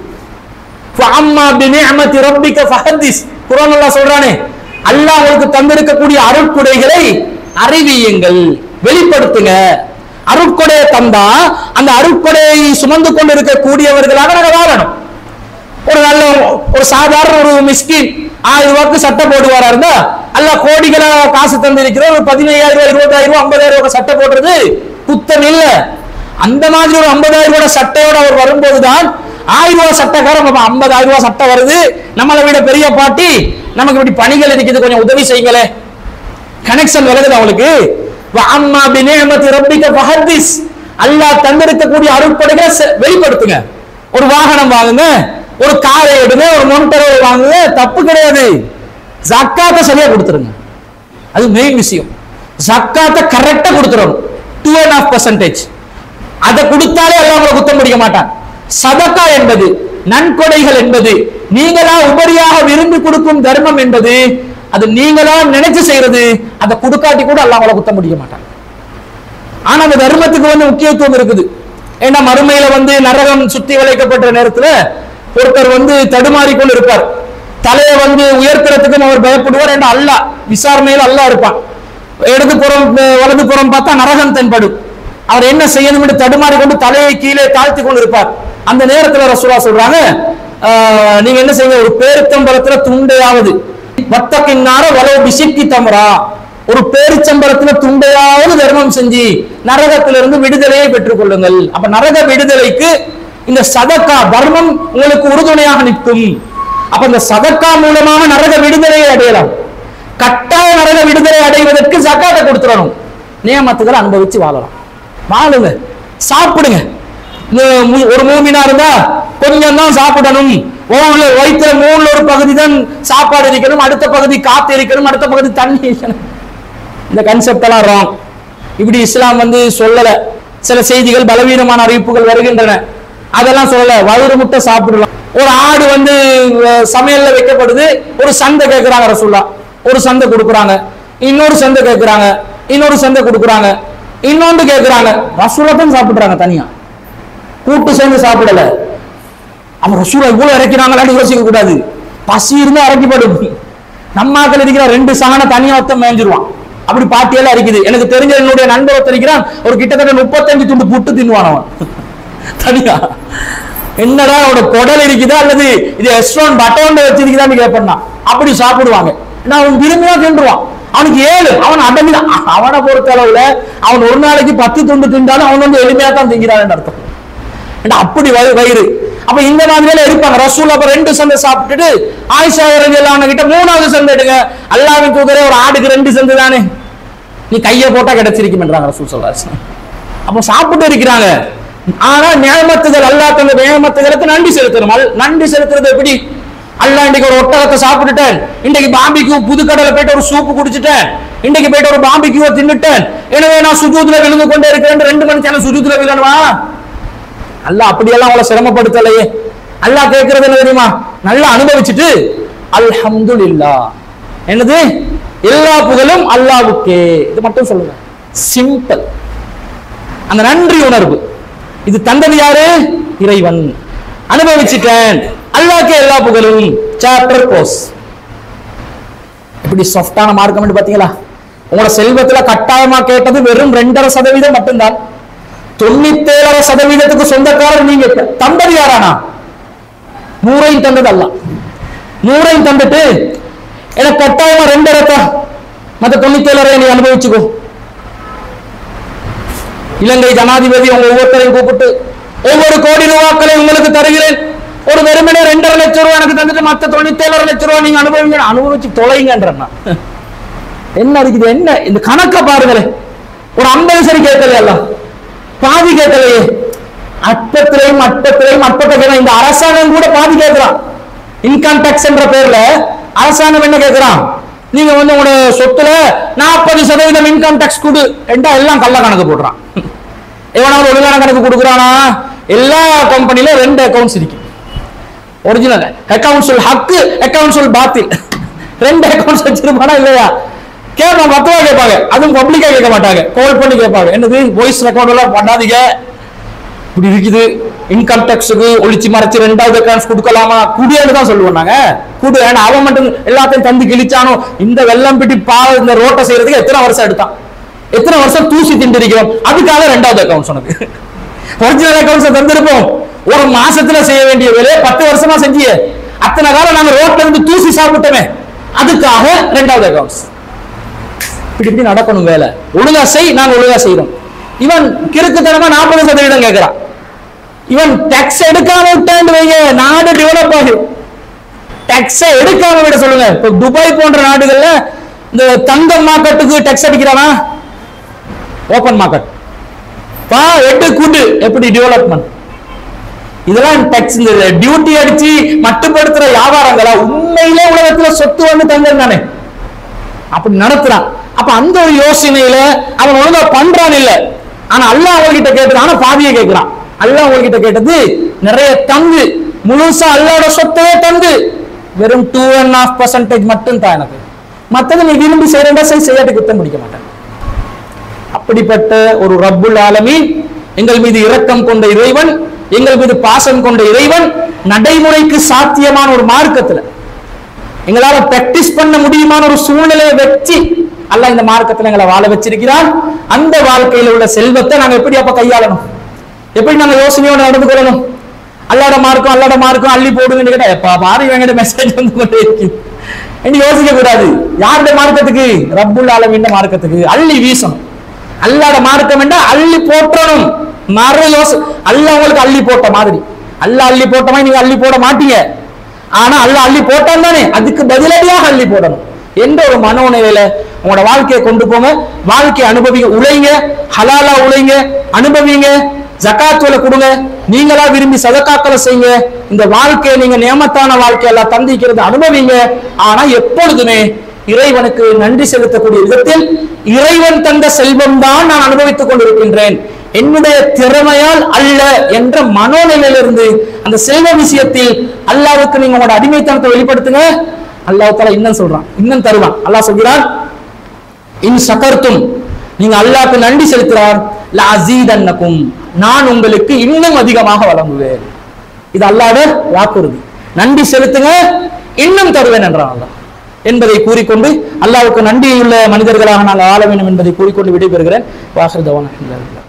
ஃபஅம்மா பினிஅமதி ரப்பிக ஃபஹதிஸ் குர்ஆன் அல்லாஹ் சொல்றானே அல்லாஹ் உங்களுக்கு தந்திருக்கக்கூடிய அருட்கொடைகளை அறிவியுங்கள் வெளிப்படுத்துங்க அருட்கொடையை தந்தா அந்த அருட்கொடையை சுமந்து கொண்டு இருக்கக்கூடியவர்களாக நாங்க வாழணும் ஒரு நல்ல ஒரு சாதாரண ஒரு மிஸ்கின் ஆயிரம் ரூபாய்க்கு சட்டை போடுவாரா இருந்தா அல்ல கோடிகளா காசு தந்திருக்கிற ஒரு பதினையாயிரம் ரூபாய் இருபதாயிரம் ரூபாய் ஐம்பதாயிரம் ரூபாய் சட்டை போடுறது குத்தம் இல்ல அந்த மாதிரி ஒரு ஐம்பதாயிரம் ரூபாய் சட்டையோட அவர் வரும்போதுதான் ஆயிரம் ரூபாய் சட்டைக்காரன் நம்ம ஐம்பதாயிரம் ரூபாய் சட்டை வருது நம்மளை விட பெரிய பாட்டி நமக்கு இப்படி பணிகள் இருக்குது கொஞ்சம் உதவி செய்யுங்களே கனெக்ஷன் வருது அவளுக்கு அம்மா பினேமதி ரப்பிக்க ஃபஹதிஸ் அல்லாஹ் தந்திருக்கக்கூடிய அருட்படைகளை செ- வெளிப்படுத்துங்க ஒரு வாகனம் வாங்குங்க ஒரு காரை எடுங்க ஒரு மோட்டரை வாங்குங்க தப்பு கிடையாது ஜக்காத்தை சரியா கொடுத்துருங்க அது மெயின் விஷயம் ஜக்காத்தை கரெக்டா கொடுத்துறணும் டூ அண்ட் ஆஃப் பர்சன்டேஜ் அதை கொடுத்தாலே எல்லாம் உங்களை குத்தம் பிடிக்க மாட்டான் சதக்கா என்பது நன்கொடைகள் என்பது நீங்களா உபரியாக விரும்பி கொடுக்கும் தர்மம் என்பது அது நீங்களா நினைச்சு செய்யறது அதை கொடுக்காட்டி கூட அல்லாஹ் உங்களை குத்தம் பிடிக்க மாட்டான் ஆனா அந்த தர்மத்துக்கு வந்து முக்கியத்துவம் இருக்குது ஏன்னா மறுமையில வந்து நரகம் சுத்தி வளைக்கப்பட்ட நேரத்துல ஒருத்தர் வந்து தடுமாறி கொண்டு இருப்பார் தலையை வந்து உயர்த்துறதுக்கும் அவர் பயப்படுவார் ஏன்னா அல்லாஹ் விசாரணையில் அல்லாஹ் இருப்பான் இடது புறம் அஹ் வலது புறம் பார்த்தா நரகம் தென்படும் அவர் என்ன செய்யணும் என்று தடுமாறி கொண்டு தலையை கீழே தாழ்த்தி கொண்டு இருப்பார் அந்த நேரத்துல ரசூலா சொல்றாங்க ஆஹ், நீங்க என்ன செய்யுங்க ஒரு பேருத்தம்பரத்துல துண்டையாவது வத்தக்கின்னார வலவு பிசிக்கி தமரா ஒரு பேரிச்சம்பரத்துல துண்டையாவது தர்மம் செஞ்சு நரகத்திலிருந்து விடுதலையை பெற்றுக் கொள்ளுங்கள் அப்ப நரக விடுதலைக்கு இந்த சதக்கா தர்மம் உங்களுக்கு உறுதுணையாக நிற்கும் அப்ப இந்த சதக்கா மூலமாக நரக விடுதலையை அடையலாம் கட்டாய நரக விடுதலை அடைவதற்கு ஜக்காத்தை கொடுத்துடணும் நியமத்துகளை அனுபவிச்சு வாழலாம் வாழுங்க சாப்பிடுங்க இந்த மு- ஒரு மூமினா இருந்தா கொஞ்சம் தான் சாப்பிடணும் உள்ள வயிற்றுல மூணுல ஒரு பகுதி தான் சாப்பாடு இருக்கணும் அடுத்த பகுதி காத்து இருக்கணும் அடுத்த பகுதி தண்ணி இருக்கணும் இந்த கன்செப்ட் எல்லாம் ராங் இப்படி இஸ்லாம் வந்து சொல்லல சில செய்திகள் பலவீனமான அறிவிப்புகள் வருகின்றன அதெல்லாம் சொல்லல வயிறு முட்டை சாப்பிடலாம் ஒரு ஆடு வந்து அஹ், சமையல்ல வைக்கப்படுது ஒரு சந்தை கேட்கிறாங்க ரசூல்லா ஒரு சந்தை கொடுக்குறாங்க இன்னொரு சந்தை கேட்கிறாங்க இன்னொரு சந்தை கொடுக்குறாங்க இன்னொன்று கேட்கிறாங்க ரசூலா தான் சாப்பிடுறாங்க தனியா கூட்டு சேர்ந்து சாப்பிடல அவன் ரசூலா இவ்வளவு இறக்கிறாங்களான்னு யோசிக்க கூடாது பசி இருந்தா இறக்கிப்படும் நம்ம ஆக்கள் இருக்கிற ரெண்டு சாண தனியா ஒருத்தன் மேய்ஞ்சிருவான் அப்படி பாட்டியெல்லாம் இருக்குது எனக்கு தெரிஞ்ச என்னுடைய நண்பர் ஒருத்தன் இருக்கிறான் ஒரு கிட்டத்தட்ட முப்பத்தஞ்சு துண்டு புட்டு தின்னுவான் அவன் தனியா என்னடா அவனோட குடல் இருக்குதா அல்லது இது ரெஸ்டாரண்ட் பட்டோண்ட வச்சிருக்குதான்னு கேட்பான் அப்படி சாப்பிடுவாங்க ஏன்னா அவன் விரும்பினா தின்றுவான் அவனுக்கு ஏழு அவன் அடங்கி அவனை பொறுத்த அளவுல அவன் ஒரு நாளைக்கு பத்து துண்டு தின்றாலும் அவன் வந்து எளிமையா தான் திங்கிறான்னு அர்த்தம் ஏன்னா அப்படி வயிறு வயிறு அப்ப இந்த மாதிரியில இருப்பாங்க ரசூல் அப்ப ரெண்டு சந்தை சாப்பிட்டுட்டு ஆயிஷா எல்லாம் கிட்ட மூணாவது சந்தை எடுங்க அல்லாவின் தூதரே ஒரு ஆடுக்கு ரெண்டு சந்தை தானே நீ கையை போட்டா கிடைச்சிருக்குமென்றாங்க ரசூல் சொல்றாரு அப்போ சாப்பிட்டு இருக்கிறாங்க ஆனா நியமத்துகள் அல்லா தந்த நியமத்துகளுக்கு நன்றி செலுத்தணும் அல்- நன்றி செலுத்துறது எப்படி அல்லா இன்னைக்கு ஒரு ஒட்டகத்தை சாப்பிட்டுட்டேன் இன்னைக்கு பாம்பிக்கு புதுக்கடலை போயிட்டு ஒரு சூப்பு குடிச்சிட்டேன் இன்னைக்கு போயிட்டு ஒரு பாம்பிக்கு தின்னுட்டேன் எனவே நான் சுஜூதுல விழுந்து கொண்டே இருக்கிறேன் ரெண்டு மணி நேரம் சுஜூதுல விழணுமா அல்லாஹ் அப்படியெல்லாம் அவளை சிரமப்படுத்தலையே அல்லாஹ் கேட்கறது என்ன தெரியுமா நல்லா அனுபவிச்சுட்டு அல்ஹம்துலில்லாஹ் என்னது எல்லா புகழும் அல்லாஹ்வுக்கே இது மட்டும் சொல்லுங்க சிம்பிள் அந்த நன்றி உணர்வு இது தந்தது யாரு இறைவன் அனுபவிச்சுட்டேன் அல்லாஹ்க்கே எல்லா புகழும் சாப்டர் கோர்ஸ் எப்படி சாஃப்டான மார்க்கம் பாத்தீங்களா உங்களோட செல்வத்துல கட்டாயமா கேட்டது வெறும் ரெண்டரை சதவீதம் மட்டும்தான் தொண்ணூத்தேழரை சதவீதத்துக்கு சொந்தக்காரர் நீங்க தந்தது யாரானா நூறையும் தந்தது அல்ல நூறையும் தந்துட்டு எனக்கு கட்டாயமா ரெண்டு இடத்தா மத்த தொண்ணூத்தேழரை நீ அனுபவிச்சுக்கோ இலங்கை ஜனாதிபதி உங்க ஒவ்வொருத்தரையும் கூப்பிட்டு ஒவ்வொரு கோடி ரூபாக்களை உங்களுக்கு தருகிறேன் ஒரு வெறுமனே ரெண்டரை லட்சம் ரூபாய் எனக்கு தந்துட்டு மத்த தொண்ணூத்தேழரை லட்சம் ரூபாய் நீங்க அனுபவிங்க அனுபவிச்சு தொலைங்கன்றா என்ன இருக்குது என்ன இந்த கணக்க பாருங்களேன் ஒரு ஐம்பது சரி கேட்கலையே எல்லாம் பாதி கேட்கலையே அட்டத்திலையும் அட்டத்திலையும் அட்டத்தை இந்த அரசாங்கம் கூட பாதி கேட்கிறான் இன்கம் டாக்ஸ் என்ற பேர்ல அரசாங்கம் என்ன கேட்கிறான் நீங்க வந்து உங்களோட சொத்துல நாற்பது சதவீதம் இன்கம் டாக்ஸ் கொடு என்றா எல்லாம் கள்ள கணக்கு போடுறான் எவனாவது ஒழுங்கான கணக்கு கொடுக்குறானா எல்லா கம்பெனில ரெண்டு அக்கௌண்ட்ஸ் இருக்கு ஒரிஜினல் அக்கவுண்ட் சொல் ஹக்கு அக்கவுண்ட் சொல் பாத்தில் ரெண்டு அக்கவுண்ட்ஸ் வச்சிருப்பானா இல்லையா கேட்பாங்க மொத்தமா கேட்பாங்க அதுவும் பப்ளிக்கா கேட்க மாட்டாங்க கால் பண்ணி கேட்பாங்க என்னது வாய்ஸ் ரெக்கார்ட் எல்லாம் பண்ணாதீங்க இப்படி இருக்குது இன்கம் டேக்ஸுக்கு ஒளிச்சு மறைச்சு ரெண்டாவது அக்கௌண்ட்ஸ் கொடுக்கலாமா குடியேன்னு தான் சொல்லுவோம் நாங்க குடு ஏன்னா அவன் மட்டும் எல்லாத்தையும் தந்து கிழிச்சானோ இந்த வெள்ளம் பிடி பா இந்த ரோட்டை செய்யறதுக்கு எத்தனை வருஷம் எடுத்தான் எத்தனை வருஷம் தூசி திண்டிருக்கிறோம் அதுக்காக ரெண்டாவது அக்கௌண்ட்ஸ் உனக்கு ஒரிஜினல் அக்கௌண்ட்ஸ் தந்திருப்போம் ஒரு மாசத்துல செய்ய வேண்டிய வேலையை பத்து வருஷமா செஞ்சியே அத்தனை காலம் நாங்க ரோட்ல இருந்து தூசி சாப்பிட்டோமே அதுக்காக ரெண்டாவது அக்கௌண்ட்ஸ் இப்படி இப்படி நடக்கணும் வேலை ஒழுங்கா செய் நாங்க ஒழுங்கா செய்யறோம் இவன் கிறுக்குத்தனமா நாற்பது சதவீதம் கேட்கிறான் இவன் டாக்ஸ் எடுக்காம விட்டான்னு வைங்க நாடு டெவலப் ஆகும் டாக்ஸ் எடுக்காம விட சொல்லுங்க இப்ப துபாய் போன்ற நாடுகள்ல இந்த தங்கம் மார்க்கெட்டுக்கு டாக்ஸ் அடிக்கிறானா ஓபன் மார்க்கெட் பா எட்டு கூட்டு எப்படி டெவலப்மெண்ட் இதெல்லாம் டாக்ஸ் இந்த டியூட்டி அடிச்சு மட்டுப்படுத்துற வியாபாரங்களா உண்மையிலே உலகத்துல சொத்து வந்து தங்கம் தானே அப்படி நடத்துறான் அப்ப அந்த ஒரு யோசனையில அவன் ஒழுங்கா பண்றான் இல்ல ஆனா அல்லாஹ் அவர்கிட்ட கேட்டது ஆனா பாதியை கேட்கிறான் அல்லாஹ் அவர்கிட்ட கேட்டது நிறைய தங்கு முழுசா அல்லாவோட சொத்தையே தந்து வெறும் டூ அண்ட் ஹாஃப் பர்சன்டேஜ் மட்டும் தான் எனக்கு மத்தது நீ விரும்பி செய்யறா செய் செய்யாட்டு குத்தம் பிடிக்க மாட்டேன் அப்படிப்பட்ட ஒரு ரப்புல் ஆலமீன் எங்கள் மீது இரக்கம் கொண்ட இறைவன் எங்கள் மீது பாசம் கொண்ட இறைவன் நடைமுறைக்கு சாத்தியமான ஒரு மார்க்கத்துல எங்களால பிராக்டிஸ் பண்ண முடியுமான ஒரு சூழ்நிலையை வச்சு அல்லாஹ் இந்த மார்க்கத்துல எங்களை வாழ வச்சிருக்கிறான் அந்த வாழ்க்கையில உள்ள செல்வத்தை நாங்க எப்படி அப்ப கையாளணும் எப்படி நாங்க யோசனையோட நடந்து கொள்ளணும் அல்லாட மார்க்கம் அல்லாட மார்க்கம் அள்ளி போடுங்கன்னு கேட்டா எப்பா பாரு இவங்க மெசேஜ் வந்து கொண்டே இருக்கு என்று யோசிக்க கூடாது யாருடைய மார்க்கத்துக்கு ரப்புல் ஆலமீன் மார்க்கத்துக்கு அள்ளி வீசணும் அல்லாட மார்க்கம் என்றா அள்ளி போற்றணும் மறு யோச அல்லாஹ் உங்களுக்கு அள்ளி போட்ட மாதிரி அல்லாஹ் அள்ளி போட்ட மாதிரி நீங்க அள்ளி போட மாட்டீங்க ஆனா அல்லாஹ் அள்ளி போட்டான் தானே அதுக்கு பதிலடியாக அள்ளி போடணும் எந்த ஒரு மனோநிலையில உங்களோட வாழ்க்கையை கொண்டு போங்க வாழ்க்கையை அனுபவிங்க உழைங்க ஹலாலா உழைங்க அனுபவிங்க ஜகாத்துல கொடுங்க நீங்களா விரும்பி சதக்காக்களை செய்யுங்க இந்த வாழ்க்கையை நீங்க நியமத்தான வாழ்க்கையெல்லாம் தந்திக்கிறது அனுபவிங்க ஆனா எப்பொழுதுமே இறைவனுக்கு நன்றி செலுத்தக்கூடிய விதத்தில் இறைவன் தந்த செல்வம் தான் நான் அனுபவித்துக் கொண்டிருக்கின்றேன் என்னுடைய திறமையால் அல்ல என்ற மனோநிலையிலிருந்து அந்த செல்வ விஷயத்தில் அல்லாவுக்கு நீங்க உங்களோட அடிமைத்தனத்தை வெளிப்படுத்துங்க அல்லாஹ் தாலா இன்னும் சொல்றான் இன்னும் தருவான் அல்லாஹ் சொல்கிறான் இன் சகர்த்தும் நீங்க அல்லாஹ்க்கு நன்றி செலுத்துறார் ல அசீதன்னக்கும் நான் உங்களுக்கு இன்னும் அதிகமாக வழங்குவேன் இது அல்லாஹ்வோட வாக்குறுதி நன்றி செலுத்துங்க இன்னும் தருவேன் என்றான் அல்லாஹ் என்பதை கூறிக்கொண்டு அல்லாஹ்வுக்கு நன்றியுள்ள மனிதர்களாக நாங்கள் ஆள வேண்டும் என்பதை கூறிக்கொண்டு விடைபெறுகிறேன் வாசல் தவான